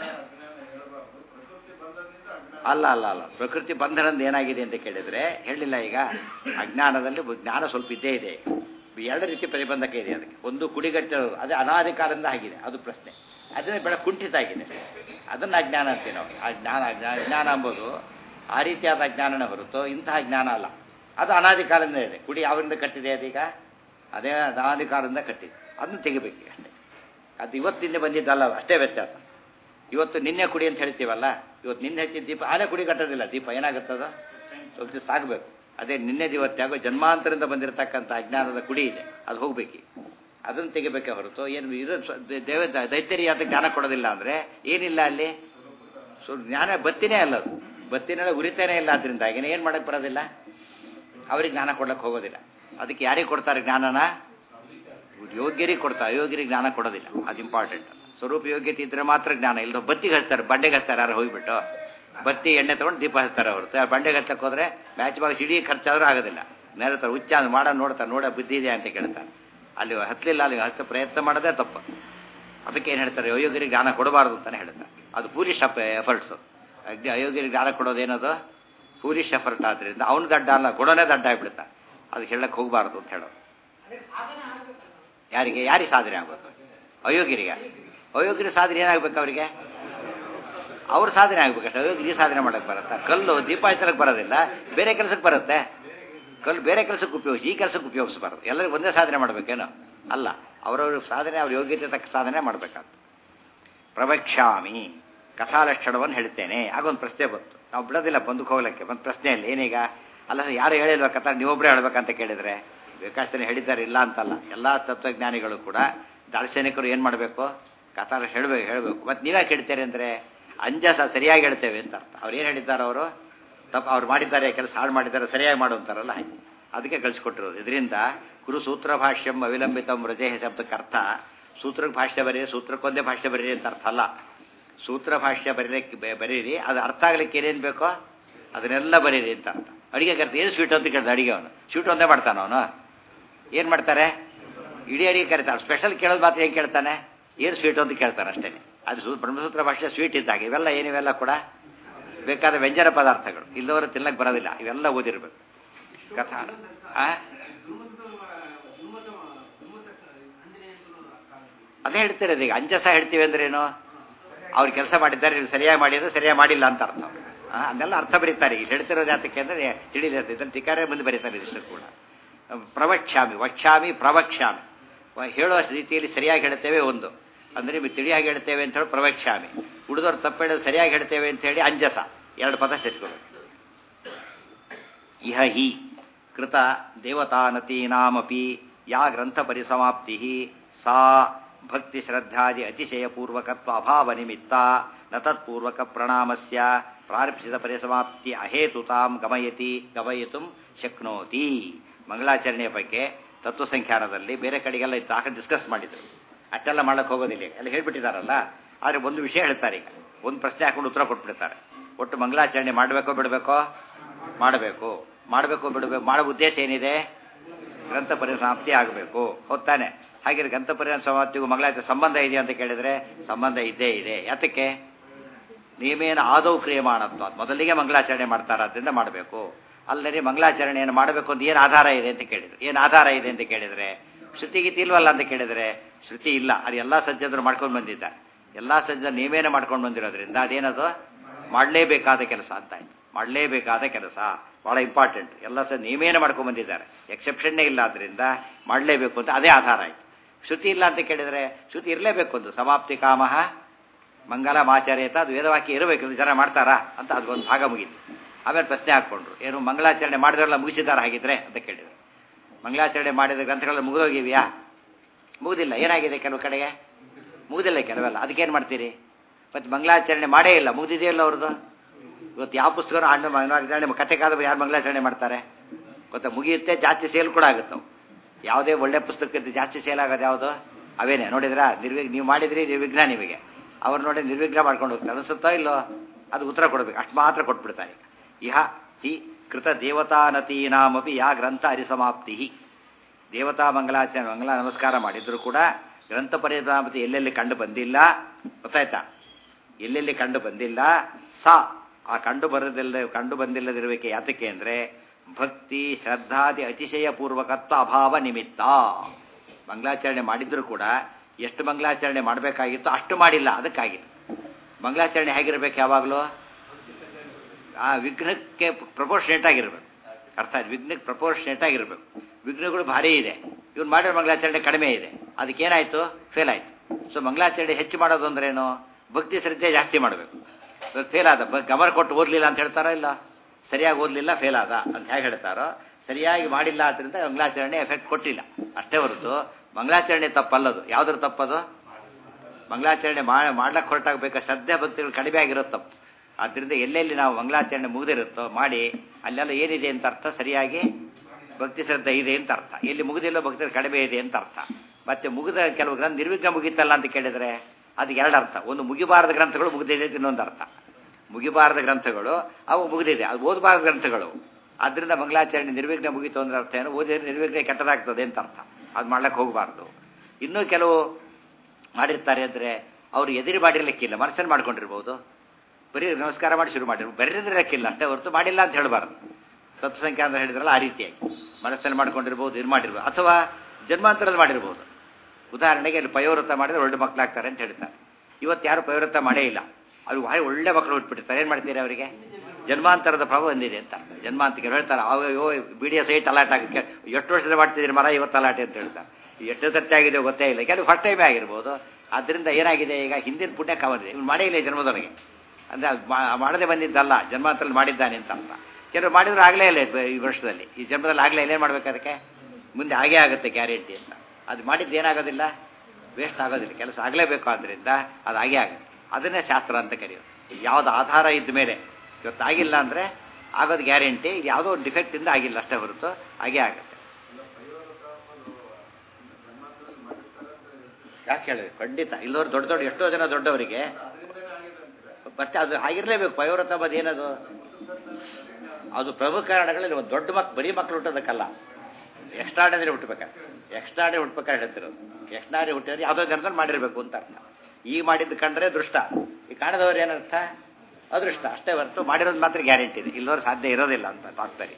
ಅಲ್ಲ ಅಲ್ಲ ಅಲ್ಲ ಪ್ರಕೃತಿ ಬಂಧನದ ಏನಾಗಿದೆ ಅಂತ ಕೇಳಿದ್ರೆ ಹೇಳಿಲ್ಲ ಈಗ ಅಜ್ಞಾನದಲ್ಲಿ ಜ್ಞಾನ ಸ್ವಲ್ಪ ಇದ್ದೇ ಇದೆ ಎರಡು ರೀತಿ ಪ್ರತಿಬಂಧಕ ಇದೆ ಅದಕ್ಕೆ ಒಂದು ಕುಡಿಗಟ್ಟೋದು ಅದೇ ಅನಾದಿ ಕಾಲದಿಂದ ಆಗಿದೆ ಅದು ಪ್ರಶ್ನೆ ಅದನ್ನೇ ಬೆಳೆ ಕುಂಠಿತ ಆಗಿದೆ ಅದನ್ನು ಅಜ್ಞಾನ ಅಂತೀವಿ ನಾವು ಆ ಜ್ಞಾನ ಅಜ್ಞಾನ ಜ್ಞಾನ ಅಂಬೋದು ಆ ರೀತಿಯಾದ ಅಜ್ಞಾನನೇ ಹೊರತು ಇಂತಹ ಜ್ಞಾನ ಅಲ್ಲ ಅದು ಅನಾದಿ ಕಾಲದಿಂದ ಇದೆ ಕುಡಿ ಯಾವರಿಂದ ಕಟ್ಟಿದೆ ಅದೀಗ ಅದೇ ಅನಾದಿ ಕಾಲದಿಂದ ಕಟ್ಟಿದೆ ಅದನ್ನು ತೆಗಿಬೇಕು ಅಷ್ಟೇ ಅದು ಇವತ್ತಿಂದ ಬಂದಿದ್ದಲ್ಲ ಅದು, ಅಷ್ಟೇ ವ್ಯತ್ಯಾಸ ಇವತ್ತು ನಿನ್ನೆ ಕುಡಿ ಅಂತ ಹೇಳ್ತೀವಲ್ಲ ಇವತ್ತು ನಿನ್ನೆ ಹಚ್ಚಿದ ದೀಪ ಆನೆ ಕುಡಿ ಕಟ್ಟೋದಿಲ್ಲ ದೀಪ ಏನಾಗುತ್ತದ ಸ್ವಲ್ಪ ದಿವಸ ಸಾಗಬೇಕು ಅದೇ ನಿನ್ನೆ ಇವತ್ತಾಗೋ ಜನ್ಮಾಂತರದಿಂದ ಬಂದಿರತಕ್ಕಂಥ ಅಜ್ಞಾನದ ಕುಡಿ ಇದೆ ಅದು ಹೋಗ್ಬೇಕು ಅದನ್ನು ತೆಗಿಬೇಕೆ ಹೊರತು ಏನು ಇರೋ ಸ್ವ- ದೇ- ದೇವ ದೈತ್ಯರಿಯಾದ ಜ್ಞಾನ ಕೊಡೋದಿಲ್ಲ ಅಂದರೆ ಏನಿಲ್ಲ ಅಲ್ಲಿ ಸೊ ಜ್ಞಾನ ಬತ್ತಿನೇ ಅಲ್ಲ ಅದು ಬತ್ತಿನೆಲ್ಲ ಉರಿತಾನೆ ಇಲ್ಲ ಅದರಿಂದಾಗಿ ಏನು ಮಾಡಕ್ಕೆ ಬರೋದಿಲ್ಲ ಅವ್ರಿಗೆ ಜ್ಞಾನ ಕೊಡ್ಲಿಕ್ಕೆ ಹೋಗೋದಿಲ್ಲ ಅದಕ್ಕೆ ಯಾರಿಗೆ ಕೊಡ್ತಾರೆ ಜ್ಞಾನನ ಯೋಗ್ಯರಿಗೆ ಕೊಡ್ತಾರೆ ಅಯೋಗ್ಯರಿಗೆ ಜ್ಞಾನ ಕೊಡೋದಿಲ್ಲ ಅದು ಇಂಪಾರ್ಟೆಂಟ್ ಸ್ವರೂಪ ಯೋಗ್ಯತೆ ಇದ್ರೆ ಮಾತ್ರ ಜ್ಞಾನ ಇಲ್ಲದ ಬತ್ತಿಗೆ ಹಚ್ತಾರೆ ಬಂಡೆಗೆ ಹಚ್ತಾರೆ ಯಾರು ಹೋಗ್ಬಿಟ್ಟು ಬತ್ತಿ ಎಣ್ಣೆ ತಗೊಂಡು ದೀಪ ಹಚ್ತಾರೆ ಹೊರತು ಆ ಬಂಡೆಗೆ ಹಚ್ಚಕ್ಕೆ ಹೋದ್ರೆ ಮ್ಯಾಚ್ ಬಾಗಿ ಸಿಡಿ ಖರ್ಚಾದ್ರೂ ಆಗೋದಿಲ್ಲ ನೇರತಾರೆ ಹುಚ್ಚ ಅಂತ ಮಾಡ ನೋಡ್ತಾರೆ ನೋಡ ಬುದ್ಧಿ ಇದೆ ಅಂತ ಕೇಳ್ತಾರೆ ಅಲ್ಲಿ ಹತ್ತಲಿಲ್ಲ ಅಲ್ಲಿ ಹಚ್ಚ ಪ್ರಯತ್ನ ಮಾಡೋದೇ ತಪ್ಪು ಅದಕ್ಕೆ ಏನು ಹೇಳ್ತಾರೆ ಅಯೋಗ್ಯರಿಗೆ ಜ್ಞಾನ ಕೊಡಬಾರ್ದು ಅಂತಾನೆ ಹೇಳ್ತಾರೆ ಅದು ಫೂಲಿಶ್ ಅಪ್ ಎಫರ್ಟ್ಸು ಅಯೋಗ್ಯರಿಗೆ ಜ್ಞಾನ ಕೊಡೋದೇನದು ಫೂಲಿಶ್ ಎಫರ್ಟ್ ಆದ್ರಿಂದ ಅವನು ದಡ್ಡ ಅಲ್ಲ ಕೊಡೋನೇ ದಡ್ಡ ಆಗ್ಬಿಡ್ತಾನೆ ಅದಕ್ಕೆ ಹೇಳಕ್ಕೆ ಹೋಗಬಾರ್ದು ಅಂತ ಹೇಳೋದು ಯಾರಿಗೆ ಯಾರಿಗೆ ಸಾಧನೆ ಆಗ್ಬೇಕು ಅಯೋಗ್ಯರಿಗೆ ಅಯೋಗ್ಯರ ಸಾಧನೆ ಏನಾಗ್ಬೇಕು ಅವರಿಗೆ ಅವ್ರ ಸಾಧನೆ ಆಗ್ಬೇಕಷ್ಟೇ ಅಯೋಗ್ಯ ಸಾಧನೆ ಮಾಡಕ್ಕೆ ಬರುತ್ತಾ ಕಲ್ಲು ದೀಪ ಹಚ್ಚಲಕ್ಕೆ ಬರೋದಿಲ್ಲ ಬೇರೆ ಕೆಲಸಕ್ಕೆ ಬರುತ್ತೆ ಕಲ್ಲು ಬೇರೆ ಕೆಲಸಕ್ಕೆ ಉಪಯೋಗಿಸಿ ಈ ಕೆಲಸಕ್ಕೆ ಉಪಯೋಗಿಸಬಾರ್ದು ಎಲ್ಲರಿಗೂ ಒಂದೇ ಸಾಧನೆ ಮಾಡಬೇಕೇನೋ ಅಲ್ಲ ಅವರವ್ರ ಸಾಧನೆ ಅವ್ರ ಯೋಗ್ಯತೆ ತಕ್ಕ ಸಾಧನೆ ಮಾಡಬೇಕಂತ ಪ್ರವಕ್ಷ್ಯಾಮಿ ಕಥಾಲಕ್ಷಣವನ್ನು ಹೇಳ್ತೇನೆ ಆಗೊಂದು ಪ್ರಶ್ನೆ ಬಂತು ನಾವು ಬಿಡೋದಿಲ್ಲ ಬಂದಕ್ಕೆ ಹೋಗ್ಲಿಕ್ಕೆ ಒಂದು ಪ್ರಶ್ನೆಯಲ್ಲಿ ಏನೀಗ ಅಲ್ಲ ಯಾರು ಹೇಳಿಲ್ವಾ ಕಥಾ ನೀವೊಬ್ಬರೇ ಹೇಳ್ಬೇಕಂತ ಕೇಳಿದ್ರೆ ವಿಕಾಸನ ಹೇಳಿದ್ದಾರೆ ಇಲ್ಲ ಅಂತಲ್ಲ ಎಲ್ಲ ತತ್ವಜ್ಞಾನಿಗಳು ಕೂಡ ದಾರ್ಶನಿಕರು ಏನು ಮಾಡಬೇಕು ಕಥಾಲ ಹೇಳಬೇಕು ಹೇಳಬೇಕು ಮತ್ತು ನೀವೇ ಕೇಳ್ತೀರಿ ಅಂದರೆ ಅಂಜಸ ಸರಿಯಾಗಿ ಹೇಳ್ತೇವೆ ಅಂತ ಅರ್ಥ ಅವ್ರು ಏನು ಹೇಳಿದ್ದಾರೆ ಅವರು ತಪ್ಪು ಅವ್ರು ಮಾಡಿದ್ದಾರೆ ಕೆಲಸ ಹಾಳು ಮಾಡಿದ್ದಾರೆ ಸರಿಯಾಗಿ ಮಾಡು ಅಂತಾರಲ್ಲ ಹಾಗೆ ಅದಕ್ಕೆ ಕಳಿಸ್ಕೊಟ್ಟಿರೋದು ಇದರಿಂದ ಗುರು ಸೂತ್ರ ಭಾಷ್ಯಂ ಅವಿಲಂಬಿತಂ ವ್ರಜೇಹ ಶಬ್ದಕ್ಕೆ ಅರ್ಥ ಸೂತ್ರಕ್ಕೆ ಭಾಷ್ಯ ಬರೀ ಸೂತ್ರಕ್ಕೊಂದೇ ಭಾಷ್ಯ ಬರೀರಿ ಅಂತ ಅರ್ಥ ಅಲ್ಲ ಸೂತ್ರ ಭಾಷ್ಯ ಬರೀಲಿಕ್ಕೆ ಬೆ- ಬರೀರಿ ಅದು ಅರ್ಥ ಆಗ್ಲಿಕ್ಕೆ ಏನೇನು ಬೇಕೋ ಅದನ್ನೆಲ್ಲ ಬರೀರಿ ಅಂತ ಅರ್ಥ ಅಡಿಗೆ ಕರ್ತ ಏನು ಸ್ವೀಟ್ ಅಂತ ಕೇಳ್ದ ಅಡಿಗೆ ಅವನು ಸ್ವೀಟ್ ಒಂದೇ ಮಾಡ್ತಾನ ಅವನು ಏನು ಮಾಡ್ತಾರೆ ಇಡೀ ಅಡಿಗೆ ಕರೀತಾರೆ ಸ್ಪೆಷಲ್ ಕೇಳೋದು ಮಾತ್ರ ಏನು ಕೇಳ್ತಾನೆ ಏನು ಸ್ವೀಟ್ ಅಂತ ಕೇಳ್ತಾನೆ ಅಷ್ಟೇ ಅದು ಸೂ ಬ್ರಹ್ಮಸೂತ್ರ ಭಾಷೆ ಸ್ವೀಟ್ ಇದ್ದಾಗ ಇವೆಲ್ಲ ಏನಿವೆಲ್ಲ ಕೂಡ ಬೇಕಾದ ವ್ಯಂಜನ ಪದಾರ್ಥಗಳು ಇಲ್ಲದವರು ತಿನ್ನಕ್ಕೆ ಬರೋದಿಲ್ಲ ಇವೆಲ್ಲ ಓದಿರ್ಬೇಕು ಕಥಾ ಆ? ಅದೇ ಹೇಳ್ತಿರೋದು ಈಗ ಅಂಜಸ ಹೇಳ್ತೀವಿ ಅಂದ್ರೇನು ಅವ್ರು ಕೆಲಸ ಮಾಡಿದ್ದಾರೆ ನೀವು ಸರಿಯಾಗಿ ಮಾಡಿದ್ರೆ ಸರಿಯಾಗಿ ಮಾಡಿಲ್ಲ ಅಂತ ಅರ್ಥ ಆ, ಅದನ್ನೆಲ್ಲ ಅರ್ಥ ಬರೀತಾರೆ ಇಲ್ಲಿ ಹೇಳ್ತಿರೋದು ಯಾತಕ್ಕೆ ಅಂದರೆ ತಿಳಿದಿರ್ತದೆ ಇದನ್ನು ತಿಕ್ಕಾರೆ ಮುಂದೆ ಬರೀತಾರೆ ಇದಿಷ್ಟು ಕೂಡ ಪ್ರವಕ್ಷ್ಯಾಮಿ ವಕ್ಷ್ಯಾಮಿ ಪ್ರವಕ್ಷ್ಯಾಮಿ ವ- ಹೇಳೋ ರೀತಿಯಲ್ಲಿ ಸರಿಯಾಗಿ ಹೇಳ್ತೇವೆ ಒಂದು ಅಂದರೆ ನಿಮಗೆ ತಿಳಿಯಾಗಿ ಹೇಳ್ತೇವೆ ಅಂತ ಹೇಳಿ ಪ್ರವಕ್ಷ್ಯಾಮಿ ಉಳಿದವ್ರು ತಪ್ಪು ಹೇಳೋದು ಸರಿಯಾಗಿ ಹೇಳ್ತೇವೆ ಅಂತ ಹೇಳಿ ಅಂಜಸ ಎರಡು ಪದ ಸೇರಿಸ್ಕೋಬೇಕು ಇಹ ಹಿ ಕೃತ ದೇವತಾನತೀನಾಮಪಿ ಯಾ ಗ್ರಂಥ ಪರಿಸಮಾಪ್ತಿ ಸಾ ಭಕ್ತಿ ಶ್ರದ್ಧಾದಿ ಅತಿಶಯ ಪೂರ್ವಕತ್ವ ಅಭಾವ ನಿಮಿತ್ತ ನ ತತ್ಪೂರ್ವಕ ಪ್ರಣಾಮಸ್ಯ ಪ್ರಾರಪ್ಸಿತ ಪರಿಸಮಾಪ್ತಿ ಅಹೇತುತಾಂ ಗಮಯತಿ ಗಮಯಿತು ಶಕ್ನೋತಿ ಮಂಗಳಾಚರಣೆಯ ಬಗ್ಗೆ ತತ್ವಸಂಖ್ಯಾನದಲ್ಲಿ ಬೇರೆ ಕಡೆಗೆಲ್ಲ ಸಾಕ ಡಿಸ್ಕಸ್ ಮಾಡಿದ್ರು ಅಷ್ಟೆಲ್ಲ ಮಾಡಕ್ಕೆ ಹೋಗೋದಿಲ್ಲ ಈಗ. ಎಲ್ಲ ಹೇಳ್ಬಿಟ್ಟಿದಾರಲ್ಲ ಆದರೆ ಒಂದು ವಿಷಯ ಹೇಳ್ತಾರೆ ಈಗ ಒಂದು ಪ್ರಶ್ನೆ ಹಾಕೊಂಡು ಉತ್ತರ ಕೊಟ್ಬಿಡ್ತಾರೆ ಒಟ್ಟು ಮಂಗಳಾಚರಣೆ ಮಾಡಬೇಕೋ ಬಿಡಬೇಕೋ ಮಾಡಬೇಕು ಮಾಡಬೇಕು ಬಿಡಬೇಕು ಮಾಡೋ ಉದ್ದೇಶ ಏನಿದೆ ಗ್ರಂಥ ಪರಿಸಮಾಪ್ತಿ ಆಗಬೇಕು ಹೊತ್ತಾನೆ ಹಾಗೆ ಗ್ರಂಥ ಪರಿಸಮಾಪ್ತಿಗೂ ಮಂಗಳಾಚರಣೆ ಸಂಬಂಧ ಇದೆಯಾ ಅಂತ ಕೇಳಿದ್ರೆ ಸಂಬಂಧ ಇದ್ದೇ ಇದೆ ಯಾತಕ್ಕೆ ನಿಯಮೇನ ಆದೌ ಕ್ರಿಯಮಾಣತ್ವ ಮೊದಲಿಗೆ ಮಂಗಳಾಚರಣೆ ಮಾಡ್ತಾರೆ ಅದರಿಂದ ಮಾಡಬೇಕು ಅಲ್ಲದೆ ಮಂಗಳಾಚರಣೆಯನ್ನು ಮಾಡಬೇಕು ಅಂತ ಏನು ಆಧಾರ ಇದೆ ಅಂತ ಕೇಳಿದ್ರು ಏನು ಆಧಾರ ಇದೆ ಅಂತ ಕೇಳಿದ್ರೆ ಶ್ರುತಿಗೀತಿ ಇಲ್ವಲ್ಲ ಅಂತ ಕೇಳಿದ್ರೆ ಶ್ರುತಿ ಇಲ್ಲ ಅದು ಎಲ್ಲ ಸಜ್ಜದರು ಮಾಡ್ಕೊಂಡು ಬಂದಿದ್ದಾರೆ ಎಲ್ಲ ಸಜ್ಜ ನೀವೇನೇ ಮಾಡ್ಕೊಂಡು ಬಂದಿರೋದ್ರಿಂದ ಅದೇನದು ಮಾಡಲೇಬೇಕಾದ ಕೆಲಸ ಅಂತ ಆಯ್ತು ಮಾಡಲೇಬೇಕಾದ ಕೆಲಸ ಬಹಳ ಇಂಪಾರ್ಟೆಂಟ್ ಎಲ್ಲ ಸಹ ನೀವೇನೇ ಮಾಡ್ಕೊಂಡು ಬಂದಿದ್ದಾರೆ ಎಕ್ಸೆಪ್ಷನ್ನೇ ಇಲ್ಲ ಆದ್ದರಿಂದ ಮಾಡಲೇಬೇಕು ಅಂತ ಅದೇ ಆಧಾರ ಆಯ್ತು ಶ್ರುತಿ ಇಲ್ಲ ಅಂತ ಕೇಳಿದ್ರೆ ಶ್ರುತಿ ಇರಲೇಬೇಕು ಒಂದು ಸಮಾಪ್ತಿ ಕಾಮಹ ಮಂಗಲ ಮಾಚಾರ್ಯತ ಅದು ವೇದವಾಕ್ಯ ಇರಬೇಕು ಇದು ಜನ ಮಾಡ್ತಾರಾ ಅಂತ ಅದು ಒಂದು ಭಾಗ ಮುಗೀತು ಆಮೇಲೆ ಪ್ರಶ್ನೆ ಹಾಕ್ಕೊಂಡ್ರು ಏನು ಮಂಗಳಾಚರಣೆ ಮಾಡಿದ್ರೆಲ್ಲ ಮುಗಿಸಿದಾರ ಹಾಗಿದ್ರೆ ಅಂತ ಕೇಳಿದ್ರು ಮಂಗಳಾಚರಣೆ ಮಾಡಿದ ಗ್ರಂಥಗಳೆಲ್ಲ ಮುಗಿದೋಗಿವೆಯಾ ಮುಗುದಿಲ್ಲ ಏನಾಗಿದೆ ಕೆಲವು ಕಡೆಗೆ ಮುಗುದಿಲ್ಲ ಕೆಲವೆಲ್ಲ ಅದಕ್ಕೇನು ಮಾಡ್ತೀರಿ ಮತ್ತು ಮಂಗಳಾಚರಣೆ ಮಾಡೇ ಇಲ್ಲ ಮುಗಿದಿದೆಯಲ್ಲ ಅವ್ರದ್ದು ಇವತ್ತು ಯಾವ ಪುಸ್ತಕ ಹಣ್ಣು ಮಂಗಳಾಚರಣೆ ಕತೆ ಕಾದಂಬರಿ ಯಾರು ಮಂಗಳಾಚರಣೆ ಮಾಡ್ತಾರೆ ಗೊತ್ತಾ ಮುಗಿಯುತ್ತೆ ಜಾಸ್ತಿ ಸೇಲ್ ಕೂಡ ಆಗುತ್ತವು ಯಾವುದೇ ಒಳ್ಳೆ ಪುಸ್ತಕಕ್ಕೆ ಜಾಸ್ತಿ ಸೇಲ್ ಆಗೋದು ಯಾವುದು ಅವೇನೆ ನೋಡಿದ್ರಾ ನಿರ್ವಿಘ್ನ ನೀವು ಮಾಡಿದ್ರಿ ನಿರ್ವಿಘ್ನ ನಿಮಗೆ ಅವ್ರು ನೋಡಿ ನಿರ್ವಿಘ್ನ ಮಾಡ್ಕೊಂಡು ಹೋಗ್ತಾರೆ ಅನಿಸುತ್ತೋ ಇಲ್ಲೋ ಅದು ಉತ್ತರ ಕೊಡಬೇಕು ಅಷ್ಟು ಮಾತ್ರ ಕೊಟ್ಬಿಡ್ತಾರೆ ಇಹ ಹಿ ಕೃತ ದೇವತಾನತೀನಾಮಪಿ ಯಾ ಗ್ರಂಥ ಅರಿಸಮಾಪ್ತಿ ದೇವತಾ ಮಂಗಲಾಚರಣೆ ಮಂಗಲ ನಮಸ್ಕಾರ ಮಾಡಿದ್ರು ಕೂಡ ಗ್ರಂಥ ಪರಿಸಮಾಪ್ತಿ ಎಲ್ಲೆಲ್ಲಿ ಕಂಡು ಬಂದಿಲ್ಲ ಗೊತ್ತಾಯ್ತಾ ಎಲ್ಲೆಲ್ಲಿ ಕಂಡು ಬಂದಿಲ್ಲ ಸಾ ಆ ಕಂಡು ಬರದಿಲ್ಲ ಕಂಡು ಬಂದಿಲ್ಲದಿರುವಿಕೆ ಯಾತಕ್ಕೆ ಅಂದರೆ ಭಕ್ತಿ ಶ್ರದ್ಧಾದಿ ಅತಿಶಯ ಪೂರ್ವಕತ್ವ ಅಭಾವ ನಿಮಿತ್ತ ಮಂಗಳಾಚರಣೆ ಮಾಡಿದ್ರು ಕೂಡ ಎಷ್ಟು ಮಂಗಳಾಚರಣೆ ಮಾಡಬೇಕಾಗಿತ್ತು ಅಷ್ಟು ಮಾಡಿಲ್ಲ ಅದಕ್ಕಾಗಿತ್ತು ಮಂಗಳಾಚರಣೆ ಹೇಗಿರ್ಬೇಕು ಯಾವಾಗಲೂ ಆ ವಿಘ್ನಕ್ಕೆ ಪ್ರಪೋರ್ಷನೇಟ್ ಆಗಿರ್ಬೇಕು ಅರ್ಥ ಆಯ್ತು ವಿಘ್ನಕ್ಕೆ ಪ್ರಪೋರ್ಷನೇಟ್ ಆಗಿರ್ಬೇಕು ವಿಘ್ನಗಳು ಭಾರಿ ಇದೆ ಇವ್ನು ಮಾಡಿರೋ ಮಂಗಳಾಚರಣೆ ಕಡಿಮೆ ಇದೆ ಅದಕ್ಕೇನಾಯಿತು ಫೇಲ್ ಆಯಿತು ಸೊ ಮಂಗಳಾಚರಣೆ ಹೆಚ್ಚು ಮಾಡೋದು ಅಂದ್ರೇನು ಭಕ್ತಿ ಶ್ರದ್ಧೆ ಜಾಸ್ತಿ ಮಾಡಬೇಕು ಫೇಲ್ ಆದ ಬ- ಗಮನ ಕೊಟ್ಟು ಓದಲಿಲ್ಲ ಅಂತ ಹೇಳ್ತಾರೋ ಇಲ್ಲ ಸರಿಯಾಗಿ ಓದಲಿಲ್ಲ ಫೇಲ್ ಆದ ಅಂತ ಹೇಗೆ ಹೇಳ್ತಾರೋ ಸರಿಯಾಗಿ ಮಾಡಿಲ್ಲ ಆದ್ದರಿಂದ ಮಂಗಳಾಚರಣೆ ಎಫೆಕ್ಟ್ ಕೊಟ್ಟಿಲ್ಲ ಅಷ್ಟೇ ಹೊರತು ಮಂಗಳಾಚರಣೆ ತಪ್ಪಲ್ಲದು ಯಾವ್ದ್ರ ತಪ್ಪದು ಮಂಗಳಾಚರಣೆ ಮಾಡ್ಲಕ್ಕೆ ಹೊರಟಾಗಬೇಕು ಶ್ರದ್ಧೆ ಭಕ್ತಿಗಳು ಕಡಿಮೆ ಆಗಿರೋ ತಪ್ಪು ಆದ್ದರಿಂದ ಎಲ್ಲೆಲ್ಲಿ ನಾವು ಮಂಗಳಾಚರಣೆ ಮುಗಿದಿರುತ್ತೋ ಮಾಡಿ ಅಲ್ಲೆಲ್ಲ ಏನಿದೆ ಅಂತ ಅರ್ಥ ಸರಿಯಾಗಿ ಭಕ್ತಿ ಶ್ರದ್ಧೆ ಇದೆ ಅಂತ ಅರ್ಥ ಎಲ್ಲಿ ಮುಗಿದಿಲ್ಲೋ ಭಕ್ತಿ ಕಡಿಮೆ ಇದೆ ಅಂತ ಅರ್ಥ ಮತ್ತೆ ಮುಗಿದ ಕೆಲವು ಗ್ರಂಥ ನಿರ್ವಿಘ್ನ ಮುಗಿತಲ್ಲ ಅಂತ ಕೇಳಿದರೆ ಅದಕ್ಕೆ ಎರಡು ಅರ್ಥ ಒಂದು ಮುಗಿಬಾರದ ಗ್ರಂಥಗಳು ಮುಗಿದಿದೆ ಅಂತ ಇನ್ನೊಂದು ಅರ್ಥ ಮುಗಿಬಾರದ ಗ್ರಂಥಗಳು ಅವು ಮುಗಿದಿದೆ ಅದು ಓದಬಾರದ ಗ್ರಂಥಗಳು ಆದ್ದರಿಂದ ಮಂಗಳಾಚರಣೆ ನಿರ್ವಿಘ್ನ ಮುಗಿತು ಅಂದ್ರೆ ಅರ್ಥ ಏನು ಓದಿದ್ರೆ ನಿರ್ವಿಘ್ನ ಕೆಟ್ಟದಾಗ್ತದೆ ಅಂತ ಅರ್ಥ ಅದು ಮಾಡ್ಲಿಕ್ಕೆ ಹೋಗಬಾರ್ದು ಇನ್ನೂ ಕೆಲವು ಮಾಡಿರ್ತಾರೆ ಅಂದರೆ ಅವ್ರು ಎದುರು ಮಾಡಿರ್ಲಿಕ್ಕಿಲ್ಲ ಮನಸ್ಸಲ್ಲಿ ಮಾಡ್ಕೊಂಡಿರ್ಬೋದು ಬರೀ ನಮಸ್ಕಾರ ಮಾಡಿ ಶುರು ಮಾಡಿರ್ಬೋದು ಬರೀದಿರಕ್ಕಿಲ್ಲ ಅಷ್ಟೇ ಹೊರತು ಮಾಡಿಲ್ಲ ಅಂತ ಹೇಳಬಾರ್ದು ತತ್ವಸಂಖ್ಯೆ ಅಂತ ಹೇಳಿದ್ರಲ್ಲ ಆ ರೀತಿಯಾಗಿ ಮನಸ್ಸಲ್ಲಿ ಮಾಡ್ಕೊಂಡಿರ್ಬೋದು ಇದು ಮಾಡಿರ್ಬೋದು ಅಥವಾ ಜನ್ಮಾಂತರದಲ್ಲಿ ಮಾಡಿರ್ಬೋದು ಉದಾಹರಣೆಗೆ ಇಲ್ಲಿ ಪಯೋವ್ರತ ಮಾಡಿದ್ರೆ ಒಳ್ಳೆ ಮಕ್ಕಳಾಗ್ತಾರೆ ಅಂತ ಹೇಳ್ತಾರೆ ಇವತ್ತು ಯಾರು ಪಯೋವ್ರತ ಮಾಡೇ ಇಲ್ಲ ಅವ್ರು ಭಾರಿ ಒಳ್ಳೆ ಮಕ್ಕಳು ಹುಟ್ಬಿಟ್ಟಿರ್ತಾರೆ ಏನು ಮಾಡ್ತೀರಿ ಅವರಿಗೆ ಜನ್ಮಾಂತರದ ಪ್ರಭಾವ ಬಂದಿದೆ ಅಂತ ಜನ್ಮಾಂತಕ್ಕೆ ಹೇಳ್ತಾರೆ ಅಯ್ಯೋ ಬಿ ಡಿ ಎಸ್ ಐಟ್ ಅಲಾಟ್ ಆಗುತ್ತೆ ಎಷ್ಟು ವರ್ಷದ ಮಾಡ್ತಿದ್ದೀರಿ ಮರ ಇವತ್ತು ಅಲಾಟೆ ಅಂತ ಹೇಳ್ತಾರೆ ಎಷ್ಟು ಸರ್ತಿ ಆಗಿದೆ ಗೊತ್ತೇ ಇಲ್ಲ ಕೆಲವು ಫಸ್ಟ್ ಟೈಮೇ ಆಗಿರ್ಬೋದು ಆದ್ದರಿಂದ ಏನಾಗಿದೆ ಈಗ ಹಿಂದಿನ ಪುಣ್ಯ ಕಾವಂದಿದೆ ಇವ್ನು ಮಾಡೇ ಇಲ್ಲ ಈ ಜನ್ಮದೊಳಗೆ ಅಂದರೆ ಅದು ಮಾ- ಮಾಡದೆ ಬಂದಿದ್ದಲ್ಲ ಜನ್ಮಾಂತರಲ್ಲಿ ಮಾಡಿದ್ದಾನೆ ಅಂತ ಅರ್ಥ ಕೆಲವರು ಮಾಡಿದ್ರು ಆಗಲೇ ಇಲ್ಲ ಈ ವರ್ಷದಲ್ಲಿ ಈ ಜನ್ಮದಲ್ಲಿ ಆಗಲೇ ಇಲ್ಲ ಏನು ಮಾಡ್ಬೇಕು ಅದಕ್ಕೆ ಮುಂದೆ ಆಗೇ ಆಗುತ್ತೆ ಗ್ಯಾರಂಟಿ ಅಂತ ಅದು ಮಾಡಿದ್ದು ಏನಾಗೋದಿಲ್ಲ ವೇಸ್ಟ್ ಆಗೋದಿಲ್ಲ ಕೆಲಸ ಆಗಲೇಬೇಕು ಆದ್ದರಿಂದ ಅದು ಆಗೇ ಆಗುತ್ತೆ ಅದನ್ನೇ ಶಾಸ್ತ್ರ ಅಂತ ಕರೆಯೋದು ಯಾವ್ದು ಆಧಾರ ಇದ್ದ ಮೇಲೆ ಇವತ್ತು ಆಗಿಲ್ಲ ಅಂದರೆ ಆಗೋದು ಗ್ಯಾರಂಟಿ ಇದು ಯಾವುದೋ ಒಂದು ಡಿಫೆಕ್ಟಿಂದ ಆಗಿಲ್ಲ ಅಷ್ಟೇ ಹೊರತು ಹಾಗೇ ಆಗುತ್ತೆ ಯಾಕೆ ಹೇಳಿದ್ರಿ ಖಂಡಿತ ಇಲ್ಲದವ್ರು ದೊಡ್ಡ ದೊಡ್ಡ ಎಷ್ಟೋ ಜನ ದೊಡ್ಡವರಿಗೆ ಮತ್ತೆ ಅದು ಆಗಿರಲೇಬೇಕು ಪಯೋವ್ರತ ಬದ್ ಏನದು ಅದು ಪ್ರಮುಖ ಕಾರಣಗಳಲ್ಲಿ ಒಂದು ದೊಡ್ಡ ಮಕ್ ಬರೀ ಮಕ್ಕಳು ಹುಟ್ಟೋದಕ್ಕಲ್ಲ ಎಕ್ಸ್ಟ್ರಾಡನರಿ ಹುಟ್ಟಬೇಕಾದ್ರೆ ಎಕ್ಸ್ಟ್ರಾಡನರಿ ಹುಟ್ಟಬೇಕಾದ್ರೆ ಹೇಳ್ತಿರೋದು ಎಕ್ಸ್ಟ್ರಾಡನರಿ ಹುಟ್ಟಿದ್ರೆ ಯಾವುದೋ ಜನದಲ್ಲಿ ಮಾಡಿರಬೇಕು ಅಂತ ಅರ್ಥ ಈಗ ಮಾಡಿದ್ದು ಕಂಡ್ರೆ ದೃಷ್ಟ ಈ ಕಾಣದವ್ರು ಏನರ್ಥ ಅದೃಷ್ಟ ಅಷ್ಟೇ ಹೊರತು ಮಾಡಿರೋದು ಮಾತ್ರ ಗ್ಯಾರಂಟಿ ಇದೆ ಇಲ್ಲವ್ರು ಸಾಧ್ಯ ಇರೋದಿಲ್ಲ ಅಂತ ತಾತ್ಪರ್ಯ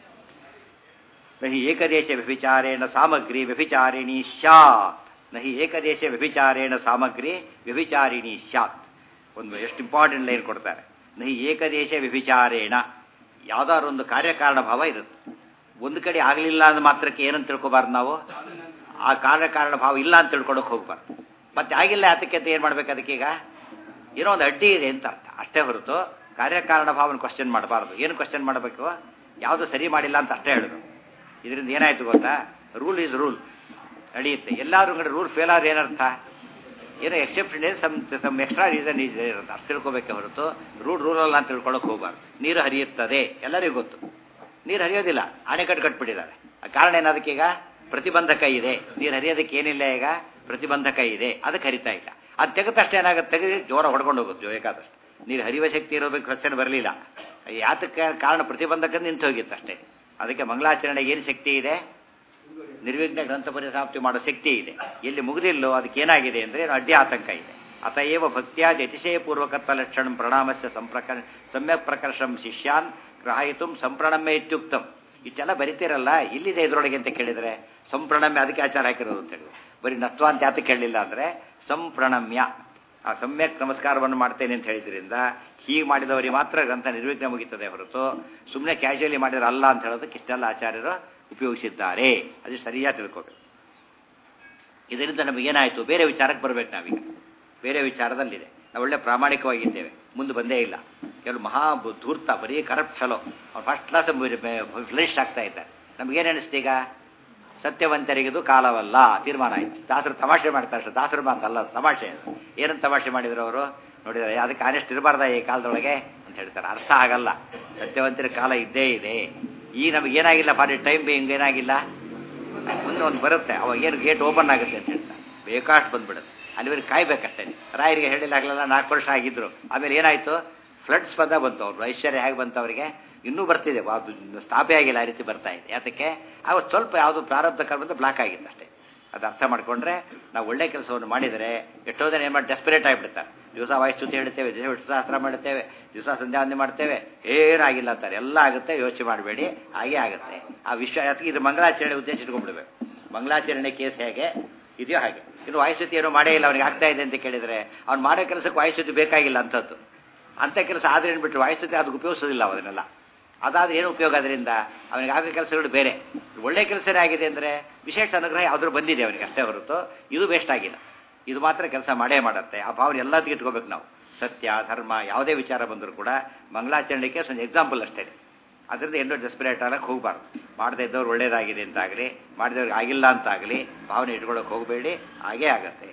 ನಹಿ ಏಕದೇಶ ವ್ಯಭಿಚಾರೇಣ ಸಾಮಗ್ರಿ ವ್ಯಭಿಚಾರಿಣಿ ಸ್ಯಾತ್ ನಹಿ ಏಕದೇಶ ವ್ಯಭಿಚಾರೇಣ ಸಾಮಗ್ರಿ ವ್ಯಭಿಚಾರಿಣಿ ಸ್ಯಾತ್ ಒಂದು ಎಷ್ಟು ಇಂಪಾರ್ಟೆಂಟ್ ಲೈನ್ ಕೊಡ್ತಾರೆ ನಹಿ ಏಕದೇಶ ವ್ಯಭಿಚಾರೇಣ ಯಾವ್ದಾದ್ರು ಒಂದು ಕಾರ್ಯಕಾರಣ ಭಾವ ಇರುತ್ತೆ ಒಂದು ಕಡೆ ಆಗಲಿಲ್ಲ ಅಂದ ಮಾತ್ರಕ್ಕೆ ಏನಂತ ತಿಳ್ಕೊಬಾರ್ದು ನಾವು ಆ ಕಾರ್ಯಕಾರಣ ಭಾವ ಇಲ್ಲ ಅಂತ ತಿಳ್ಕೊಳಕ್ ಹೋಗ್ಬಾರ್ದು ಮತ್ತೆ ಆಗಿಲ್ಲ ಅದಕ್ಕೆ ಅಂತ ಏನು ಮಾಡ್ಬೇಕು ಅದಕ್ಕೀಗ ಏನೋ ಒಂದು ಅಡ್ಡಿ ಇದೆ ಅಂತ ಅರ್ಥ ಅಷ್ಟೇ ಹೊರತು ಕಾರ್ಯಕಾರಣ ಭಾವನ ಕ್ವಶನ್ ಮಾಡಬಾರ್ದು ಏನು ಕ್ವಶನ್ ಮಾಡಬೇಕು ಯಾವುದು ಸರಿ ಮಾಡಿಲ್ಲ ಅಂತ ಅಷ್ಟೇ ಹೇಳೋದು ಇದರಿಂದ ಏನಾಯ್ತು ಗೊತ್ತಾ ರೂಲ್ ಈಸ್ ರೂಲ್ ನಡೆಯುತ್ತೆ ಎಲ್ಲಾದ್ರೂ ಕಡೆ ರೂಲ್ ಫೇಲ್ ಆದ್ರೆ ಏನರ್ಥ ಏನೋ ಎಕ್ಸೆಪ್ಷನ್ ಇದೆ some some extra reason is ಅಂತ ಅಷ್ಟು ತಿಳ್ಕೊಬೇಕೆ ಹೊರತು ರೂಲ್ ರೂಲ್ ಅಲ್ಲ ಅಂತ ತಿಳ್ಕೊಳಕ್ ಹೋಗ್ಬಾರ್ದು ನೀರು ಹರಿಯುತ್ತದೆ ಎಲ್ಲರಿಗೂ ಗೊತ್ತು ನೀರು ಹರಿಯೋದಿಲ್ಲ ಅಣೆಕಟ್ಟು ಕಟ್ಬಿಟ್ಟಿದ್ದಾರೆ ಆ ಕಾರಣ ಏನಾದಕ್ಕೀಗ ಪ್ರತಿಬಂಧಕ ಇದೆ ನೀರು ಹರಿಯೋದಕ್ಕೆ ಏನಿಲ್ಲ ಈಗ ಪ್ರತಿಬಂಧಕ ಇದೆ ಅದಕ್ಕೆ ಹರಿತಾ ಇಲ್ಲ ಅದು ತೆಗೆದಷ್ಟು ಏನಾಗುತ್ತೆ ತೆಗೆದು ಜೋರ ಹೊಡ್ಕೊಂಡು ಹೋಗುತ್ತೆ ಬೇಕಾದಷ್ಟು ನೀರು ಹರಿಯುವ ಶಕ್ತಿ ಇರೋದಕ್ಕೆ ಕ್ವಶನ್ ಬರಲಿಲ್ಲ ಯಾತಕ್ಕೆ ಕಾರಣ ಪ್ರತಿಬಂಧಕ ನಿಂತು ಹೋಗಿತ್ತು ಅಷ್ಟೇ ಅದಕ್ಕೆ ಮಂಗಳಾಚರಣೆಗೆ ಏನು ಶಕ್ತಿ ಇದೆ ನಿರ್ವಿಘ್ನ ಗ್ರಂಥ ಪರಿಸಮಾಪ್ತಿ ಮಾಡೋ ಶಕ್ತಿ ಇದೆ ಎಲ್ಲಿ ಮುಗಿದಿಲ್ಲೋ ಅದಕ್ಕೆ ಏನಾಗಿದೆ ಅಂದರೆ ಅಡ್ಡಿ ಆತಂಕ ಇದೆ ಅತಏವ ಭಕ್ತಿಯಾದಿ ಅತಿಶಯಪೂರ್ವಕತ್ವ ಲಕ್ಷಣ ಪ್ರಣಾಮಸ್ಯ ಸಂಪ್ರಕರ ಸಮ್ಯಕ್ ಪ್ರಕರ್ಷಂ ಶಿಷ್ಯಾನ್ ಗ್ರಹಾಯಿತು ಸಂಪ್ರಣಮ್ಯ ಇತ್ಯುಕ್ತಂ ಇಷ್ಟೆಲ್ಲ ಬರಿತೀರಲ್ಲ ಇಲ್ಲಿದೆ ಇದರೊಳಗೆ ಅಂತ ಕೇಳಿದರೆ ಸಂಪ್ರಣಮ್ಯ ಅದಕ್ಕೆ ಆಚಾರ ಹಾಕಿರೋದು ಅಂತ ಹೇಳಿ ಬರೀ ನತ್ವ ಅಂತ ಯಾತಕ್ಕೆ ಕೇಳಲಿಲ್ಲ ಅಂದರೆ ಸಂಪ್ರಣಮ್ಯ ಆ ಸಮ್ಯಕ್ ನಮಸ್ಕಾರವನ್ನು ಮಾಡ್ತೇನೆ ಅಂತ ಹೇಳಿದ್ರಿಂದ ಹೀಗೆ ಮಾಡಿದವರಿಗೆ ಮಾತ್ರ ಗ್ರಂಥ ನಿರ್ವಿಘ್ನ ಮುಗಿತದೆ ಹೊರತು ಸುಮ್ಮನೆ ಕ್ಯಾಶುಯಲಿ ಮಾಡಿದ್ರೆ ಅಲ್ಲ ಅಂತ ಹೇಳೋದಕ್ಕೆ ಇಷ್ಟೆಲ್ಲ ಆಚಾರ್ಯರು ಉಪಯೋಗಿಸಿದ್ದಾರೆ ಅದು ಸರಿಯಾಗಿ ತಿಳ್ಕೋಬೇಕು ಇದರಿಂದ ನಮಗೇನಾಯಿತು ಬೇರೆ ವಿಚಾರಕ್ಕೆ ಬರಬೇಕು ನಾವೀಗ ಬೇರೆ ವಿಚಾರದಲ್ಲಿದೆ ನಾವು ಒಳ್ಳೆ ಪ್ರಾಮಾಣಿಕವಾಗಿದ್ದೇವೆ ಮುಂದೆ ಬಂದೇ ಇಲ್ಲ ಕೆಲವು ಮಹಾ ಬು- ಧೂರ್ತ ಬರೀ ಕರಪ್ಟ್ ಫೆಲೋ ಅವ್ನು ಫಸ್ಟ್ ಕ್ಲಾಸ್ ಫ್ಲಿಸ್ಟ್ ಆಗ್ತಾ ಇದ್ದಾರೆ ನಮಗೇನು ಅನಿಸ್ತೀಗ ಸತ್ಯವಂತರಿಗಿದು ಕಾಲವಲ್ಲ ತೀರ್ಮಾನ ಆಯ್ತು ದಾಸರು ತಮಾಷೆ ಮಾಡ್ತಾರೆ ಅಷ್ಟೇ ದಾಸರು ಮಾತಲ್ಲ ಅದು ತಮಾಷೆ ಅದು ಏನಂತ ತಮಾಷೆ ಮಾಡಿದ್ರು ಅವರು ನೋಡಿದರೆ ಅದಕ್ಕೆ ಆನೆಸ್ಟ್ ಇರಬಾರ್ದ ಈ ಕಾಲದೊಳಗೆ ಅಂತ ಹೇಳ್ತಾರೆ ಅರ್ಥ ಆಗಲ್ಲ ಸತ್ಯವಂತರ ಕಾಲ ಇದ್ದೇ ಇದೆ ಈ ನಮಗೆ ಏನಾಗಿಲ್ಲ ಫಾರ್ ಟೈಮ್ ಹಿಂಗೆ ಏನಾಗಿಲ್ಲ ಮುಂದೆ ಒಂದು ಬರುತ್ತೆ ಅವಾಗ ಏನು ಗೇಟ್ ಓಪನ್ ಆಗುತ್ತೆ ಅಂತ ಹೇಳ್ತಾರೆ ಬೇಕಾಷ್ಟು ಬಂದ್ಬಿಡುತ್ತೆ ಅಲ್ಲಿವರೆಗೆ ಕಾಯ್ಬೇಕಷ್ಟೇ ರಾಯರಿಗೆ ಹೇಳಿಲ್ಲ ಆಗಲಿಲ್ಲ ನಾಲ್ಕು ವರ್ಷ ಆಗಿದ್ರು ಆಮೇಲೆ ಏನಾಯಿತು ಫ್ಲಡ್ಸ್ ಬಂದ ಬಂತು ಅವ್ರು ಐಶ್ವರ್ಯ ಹೇಗೆ ಬಂತು ಅವರಿಗೆ ಇನ್ನೂ ಬರ್ತಿದೆ ಅದು ಸ್ಥಾಪೆ ಆಗಿಲ್ಲ ಆ ರೀತಿ ಬರ್ತಾ ಇದೆ ಯಾತಕ್ಕೆ ಆವಾಗ ಸ್ವಲ್ಪ ಯಾವುದು ಪ್ರಾರಬ್ಧ ಕರ್ಮದ ಬ್ಲಾಕ್ ಆಗಿತ್ತು ಅಷ್ಟೇ ಅದು ಅರ್ಥ ಮಾಡ್ಕೊಂಡ್ರೆ ನಾವು ಒಳ್ಳೆ ಕೆಲಸವನ್ನು ಮಾಡಿದರೆ ಎಷ್ಟೋ ಜನ ಏನು ಮಾಡಿ ಡೆಸ್ಪರೇಟ್ ಆಗಿಬಿಡ್ತಾರೆ ದಿವಸ ವಾಯುಸ್ತುತಿ ಹೇಳ್ತೇವೆ ದಿವಸ ವಿಶ್ವಾಸ್ತ್ರ ಮಾಡ್ತೇವೆ ದಿವಸ ಸಂಧ್ಯಾವಂದನೆ ಮಾಡ್ತೇವೆ ಏನಾಗಿಲ್ಲ ಅಂತಾರೆ ಎಲ್ಲ ಆಗುತ್ತೆ ಯೋಚನೆ ಮಾಡಬೇಡಿ ಹಾಗೆ ಆಗುತ್ತೆ ಆ ವಿಶ್ವ ಅದಕ್ಕೆ ಇದು ಮಂಗಳಾಚರಣೆ ಉದ್ದೇಶ ಇಟ್ಕೊಂಡ್ಬಿಡ್ಬೇಕು ಮಂಗಳಾಚರಣೆ ಕೇಸ್ ಹೇಗೆ ಇದೆಯೋ ಹಾಗೆ ಇನ್ನು ವಾಯುಸ್ತುತಿ ಏನೋ ಮಾಡೇ ಇಲ್ಲ ಅವನಿಗೆ ಆಗ್ತಾ ಇದೆ ಅಂತ ಕೇಳಿದರೆ ಅವ್ನು ಮಾಡೋ ಕೆಲಸಕ್ಕೆ ವಾಯುಸ್ತುತಿ ಬೇಕಾಗಿಲ್ಲ ಅಂಥದ್ದು ಅಂಥ ಕೆಲಸ ಆದ್ರೆ ಏನು ಬಿಟ್ಟು ವಾಯುಸ್ತುತಿ ಅದಕ್ಕೆ ಉಪಯೋಗಿಸೋದಿಲ್ಲ ಅವನ್ನೆಲ್ಲ ಅದಾದ್ರೆ ಏನು ಉಪಯೋಗ ಅದರಿಂದ ಅವನಿಗೆ ಆಗೋ ಕೆಲಸಗಳು ಬೇರೆ ಒಳ್ಳೆ ಕೆಲಸನೇ ಆಗಿದೆ ಅಂದರೆ ವಿಶೇಷ ಅನುಗ್ರಹ ಯಾವ್ದಾದ್ರು ಬಂದಿದೆ ಅವನಿಗೆ ಅಷ್ಟೇ ಹೊರತು ಇದು ವೇಸ್ಟ್ ಆಗಿಲ್ಲ ಇದು ಮಾತ್ರ ಕೆಲಸ ಮಾಡೇ ಮಾಡುತ್ತೆ ಆ ಭಾವನೆ ಎಲ್ಲದಕ್ಕೆ ಇಟ್ಕೋಬೇಕು ನಾವು ಸತ್ಯ ಧರ್ಮ ಯಾವುದೇ ವಿಚಾರ ಬಂದರೂ ಕೂಡ ಮಂಗಳಾಚರಣೆಗೆ ಒಂದು ಎಕ್ಸಾಂಪಲ್ ಅಷ್ಟೇ ಅದರಿಂದ ಎಲ್ಲೋ ಡೆಸ್ಪರೇಟ್ ಆಗಕ್ಕೆ ಹೋಗಬಾರ್ದು ಮಾಡದೇ ಇದ್ದವ್ರು ಒಳ್ಳೇದಾಗಿದೆ ಅಂತಾಗಲಿ ಮಾಡಿದವ್ರಿಗೆ ಆಗಿಲ್ಲ ಅಂತಾಗಲಿ ಭಾವನೆ ಇಟ್ಕೊಳ್ಳೋಕೆ ಹೋಗಬೇಡಿ ಹಾಗೇ ಆಗತ್ತೆ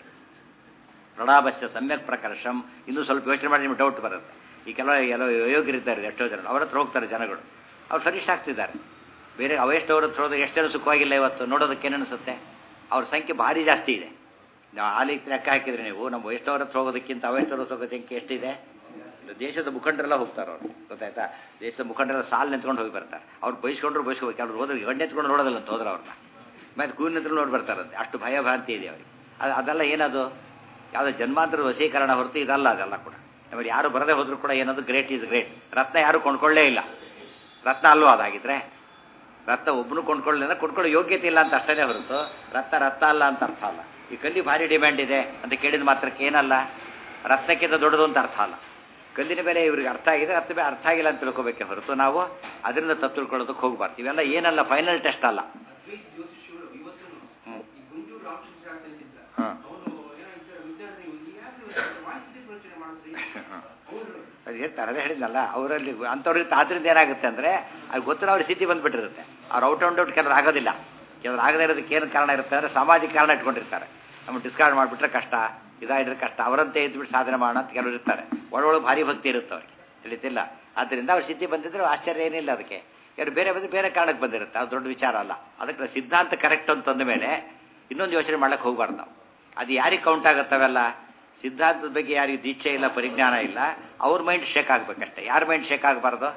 ಪ್ರಣಾಭಸ್ಯ ಸಮ್ಯಕ್ ಪ್ರಕರ್ಷಂ ಇನ್ನೂ ಸ್ವಲ್ಪ ಯೋಚನೆ ಮಾಡಿ ನಿಮ್ಗೆ ಡೌಟ್ ಬರುತ್ತೆ ಈ ಕೆಲವು ಎಲ್ಲೋ ಯೋಗ್ಯರಿದ್ದಾರೆ ಎಷ್ಟೋ ಜನ ಅವ್ರ ಹತ್ರ ಹೋಗ್ತಾರೆ ಜನಗಳು ಅವ್ರು ಸರಿಷ್ಟ ಆಗ್ತಿದ್ದಾರೆ ಬೇರೆ ಅವೆಷ್ಟವ್ರ ಹತ್ರ ಹೋದಾಗ ಎಷ್ಟು ಜನ ಸುಖವಾಗಿಲ್ಲ ಇವತ್ತು ನೋಡೋದಕ್ಕೆ ಏನನ್ನಿಸುತ್ತೆ ಅವ್ರ ಸಂಖ್ಯೆ ಭಾರಿ ಜಾಸ್ತಿ ಇದೆ ನಾವು ಆ ರೀತಿ ಲೆಕ್ಕ ಹಾಕಿದ್ರೆ ನೀವು ನಮ್ಮ ವೈಷ್ಣವರ ಹತ್ರ ಹೋಗೋದಕ್ಕಿಂತ ಅವೆಷ್ಟವ್ರ ಹತ್ರ ಹೋಗೋ ಸಂಖ್ಯೆ ಎಷ್ಟಿದೆ ಇದು ದೇಶದ ಮುಖಂಡರೆಲ್ಲ ಹೋಗ್ತಾರೆ ಅವರು ಗೊತ್ತಾಯ್ತಾ ದೇಶದ ಮುಖಂಡರೆಲ್ಲ ಸಾಲು ನಿಂತ್ಕೊಂಡು ಹೋಗಿ ಬರ್ತಾರೆ ಅವ್ರು ಬೈಸ್ಕೊಂಡ್ರು ಬೈಸ್ಕೋಬೇಕು ಅವ್ರು ಹೋದ್ರೆ ಗಂಡು ಎತ್ಕೊಂಡು ನೋಡೋದಿಲ್ಲ ಅಂತ ಹೋದ್ರೆ ಅವ್ರನ್ನ ಮತ್ತೆ ಕೂನ್ ನಿಂತ್ರು ನೋಡಿ ಬರ್ತಾರಂತೆ ಅಷ್ಟು ಭಯ ಭ್ರಾಂತಿ ಇದೆ ಅವ್ರಿಗೆ ಅದು ಅದೆಲ್ಲ ಏನದು ಯಾವುದೋ ಜನ್ಮಾಂತರ ವಶೀಕರಣ ಹೊರತು ಇದಲ್ಲ ಅದೆಲ್ಲ ಕೂಡ ನಮಗೆ ಯಾರು ಬರದೇ ಹೋದ್ರು ಕೂಡ ಏನದು ಗ್ರೇಟ್ ಈಸ್ ಗ್ರೇಟ್ ರತ್ನ ಯಾರು ಕೊಂಡ್ಕೊಳ್ಳೇ ಇಲ್ಲ ರತ್ನ ಅಲ್ವೋ ಅದಾಗಿದ್ರೆ ರತ್ನ ಒಬ್ಬನು ಕೊಂಡ್ಕೊಳ್ಳಿಲ್ಲ ಕೊಂಡ್ಕೊಳ್ಳೋ ಯೋಗ್ಯತೆ ಇಲ್ಲ ಅಂತ ಅಷ್ಟೇ ಹೊರತು ರತ್ನ ರತ್ನ ಅಲ್ಲ ಅಂತ ಅರ್ಥ ಅಲ್ಲ ಈ ಕಲ್ಲಿ ಭಾರಿ ಡಿಮ್ಯಾಂಡ್ ಇದೆ ಅಂತ ಕೇಳಿದ ಮಾತ್ರಕ್ಕೆ ಏನಲ್ಲ ರತ್ನಕ್ಕಿಂತ ದೊಡ್ಡದು ಅಂತ ಅರ್ಥ ಅಲ್ಲ ಕಲ್ಲಿನ ಬೆಲೆ ಇವ್ರಿಗೆ ಅರ್ಥ ಆಗಿದೆ ರತ್ನ ಬೆಲೆ ಅರ್ಥ ಆಗಿಲ್ಲ ಅಂತ ತಿಳ್ಕೊಬೇಕೆ ಹೊರತು ನಾವು ಅದರಿಂದ ತಪ್ಪು ತಿಳ್ಕೊಳ್ಳೋದಕ್ಕೆ ಹೋಗ್ಬಾರ್ದು ಇವೆಲ್ಲ ಏನಲ್ಲ ಫೈನಲ್ ಟೆಸ್ಟ್ ಅಲ್ಲ ಅದ್ವೈತ ಜ್ಯೋತಿಷಿಗಳು ಇವತ್ತೂ ಹ್ಮ್. ಈ ಗುಂಟೂರು ರಾಮಕೃಷ್ಣ ಕಲಿತಿದ್ದ ಹಾ. ಅವನು ಏನಾಯ್ತು ವಿದ್ಯಾರ್ಥಿ ಯಾರು ವಾಣಿಜ್ಯ ಪ್ರಚನೆ ಮಾಡಿದ್ರಿ ಅವರು ಅದು ಹೇಳ್ತಾರೆ ಅದೇ ಹೇಳಿದ್ನಲ್ಲ ಅವರಲ್ಲಿ ಅಂಥವ್ರಿಗೆ ಆದ್ರಿಂದ ಏನಾಗುತ್ತೆ ಅಂದರೆ ಅದು ಗೊತ್ತಿರೋ ಅವ್ರಿಗೆ ಸ್ಥಿತಿ ಬಂದ್ಬಿಟ್ಟಿರುತ್ತೆ ಅವ್ರು ಔಟ್ ಆ್ಯಂಡ್ ಔಟ್ ಕೆಲವ್ರು ಆಗೋದಿಲ್ಲ ಕೆಲವ್ರು ಆಗದೇ ಇರೋದಕ್ಕೆ ಏನು ಕಾರಣ ಇರುತ್ತೆ ಅಂದರೆ ಸಾಮಾಜಿಕ ಕಾರಣ ಇಟ್ಕೊಂಡಿರ್ತಾರೆ ನಮ್ಮ ಡಿಸ್ಕಾರ್ಡ್ ಮಾಡಿಬಿಟ್ರೆ ಕಷ್ಟ ಇದಾಗಿದ್ರೆ ಕಷ್ಟ ಅವರಂತೆ ಇದ್ಬಿಟ್ಟು ಸಾಧನೆ ಮಾಡೋಣ ಅಂತ ಕೆಲವರು ಇರ್ತಾರೆ ಒಳಗೊಳಗೆ ಭಾರಿ ಭಕ್ತಿ ಇರುತ್ತೆ ಅವ್ರಿಗೆ ತಿಳಿತಿಲ್ಲ ಆದ್ದರಿಂದ ಅವ್ರ ಸ್ಥಿತಿ ಬಂದಿದ್ರೆ ಆಶ್ಚರ್ಯ ಏನಿಲ್ಲ ಅದಕ್ಕೆ ಯಾರು ಬೇರೆ ಬಂದು ಬೇರೆ ಕಾರಣಕ್ಕೆ ಬಂದಿರುತ್ತೆ ಅದು ದೊಡ್ಡ ವಿಚಾರ ಅಲ್ಲ ಅದಕ್ಕೆ ಸಿದ್ಧಾಂತ ಕರೆಕ್ಟ್ ಅಂತಂದ ಮೇಲೆ ಇನ್ನೊಂದು ಯೋಚನೆ ಮಾಡ್ಲಿಕ್ಕೆ ಹೋಗ್ಬಾರ್ದು ನಾವು ಅದು ಯಾರಿಗೆ ಕೌಂಟ್ ಆಗುತ್ತವೆಲ್ಲ ಸಿದ್ಧಾಂತದ ಬಗ್ಗೆ ಯಾರಿಗೆ ದೀಕ್ಷೆ ಇಲ್ಲ ಪರಿಜ್ಞಾನ ಇಲ್ಲ ಅವ್ರ ಮೈಂಡ್ ಶೇಕ್ ಆಗ್ಬೇಕಷ್ಟೆ ಯಾರ ಮೈಂಡ್ ಶೇಕ್ ಆಗಬಾರ್ದು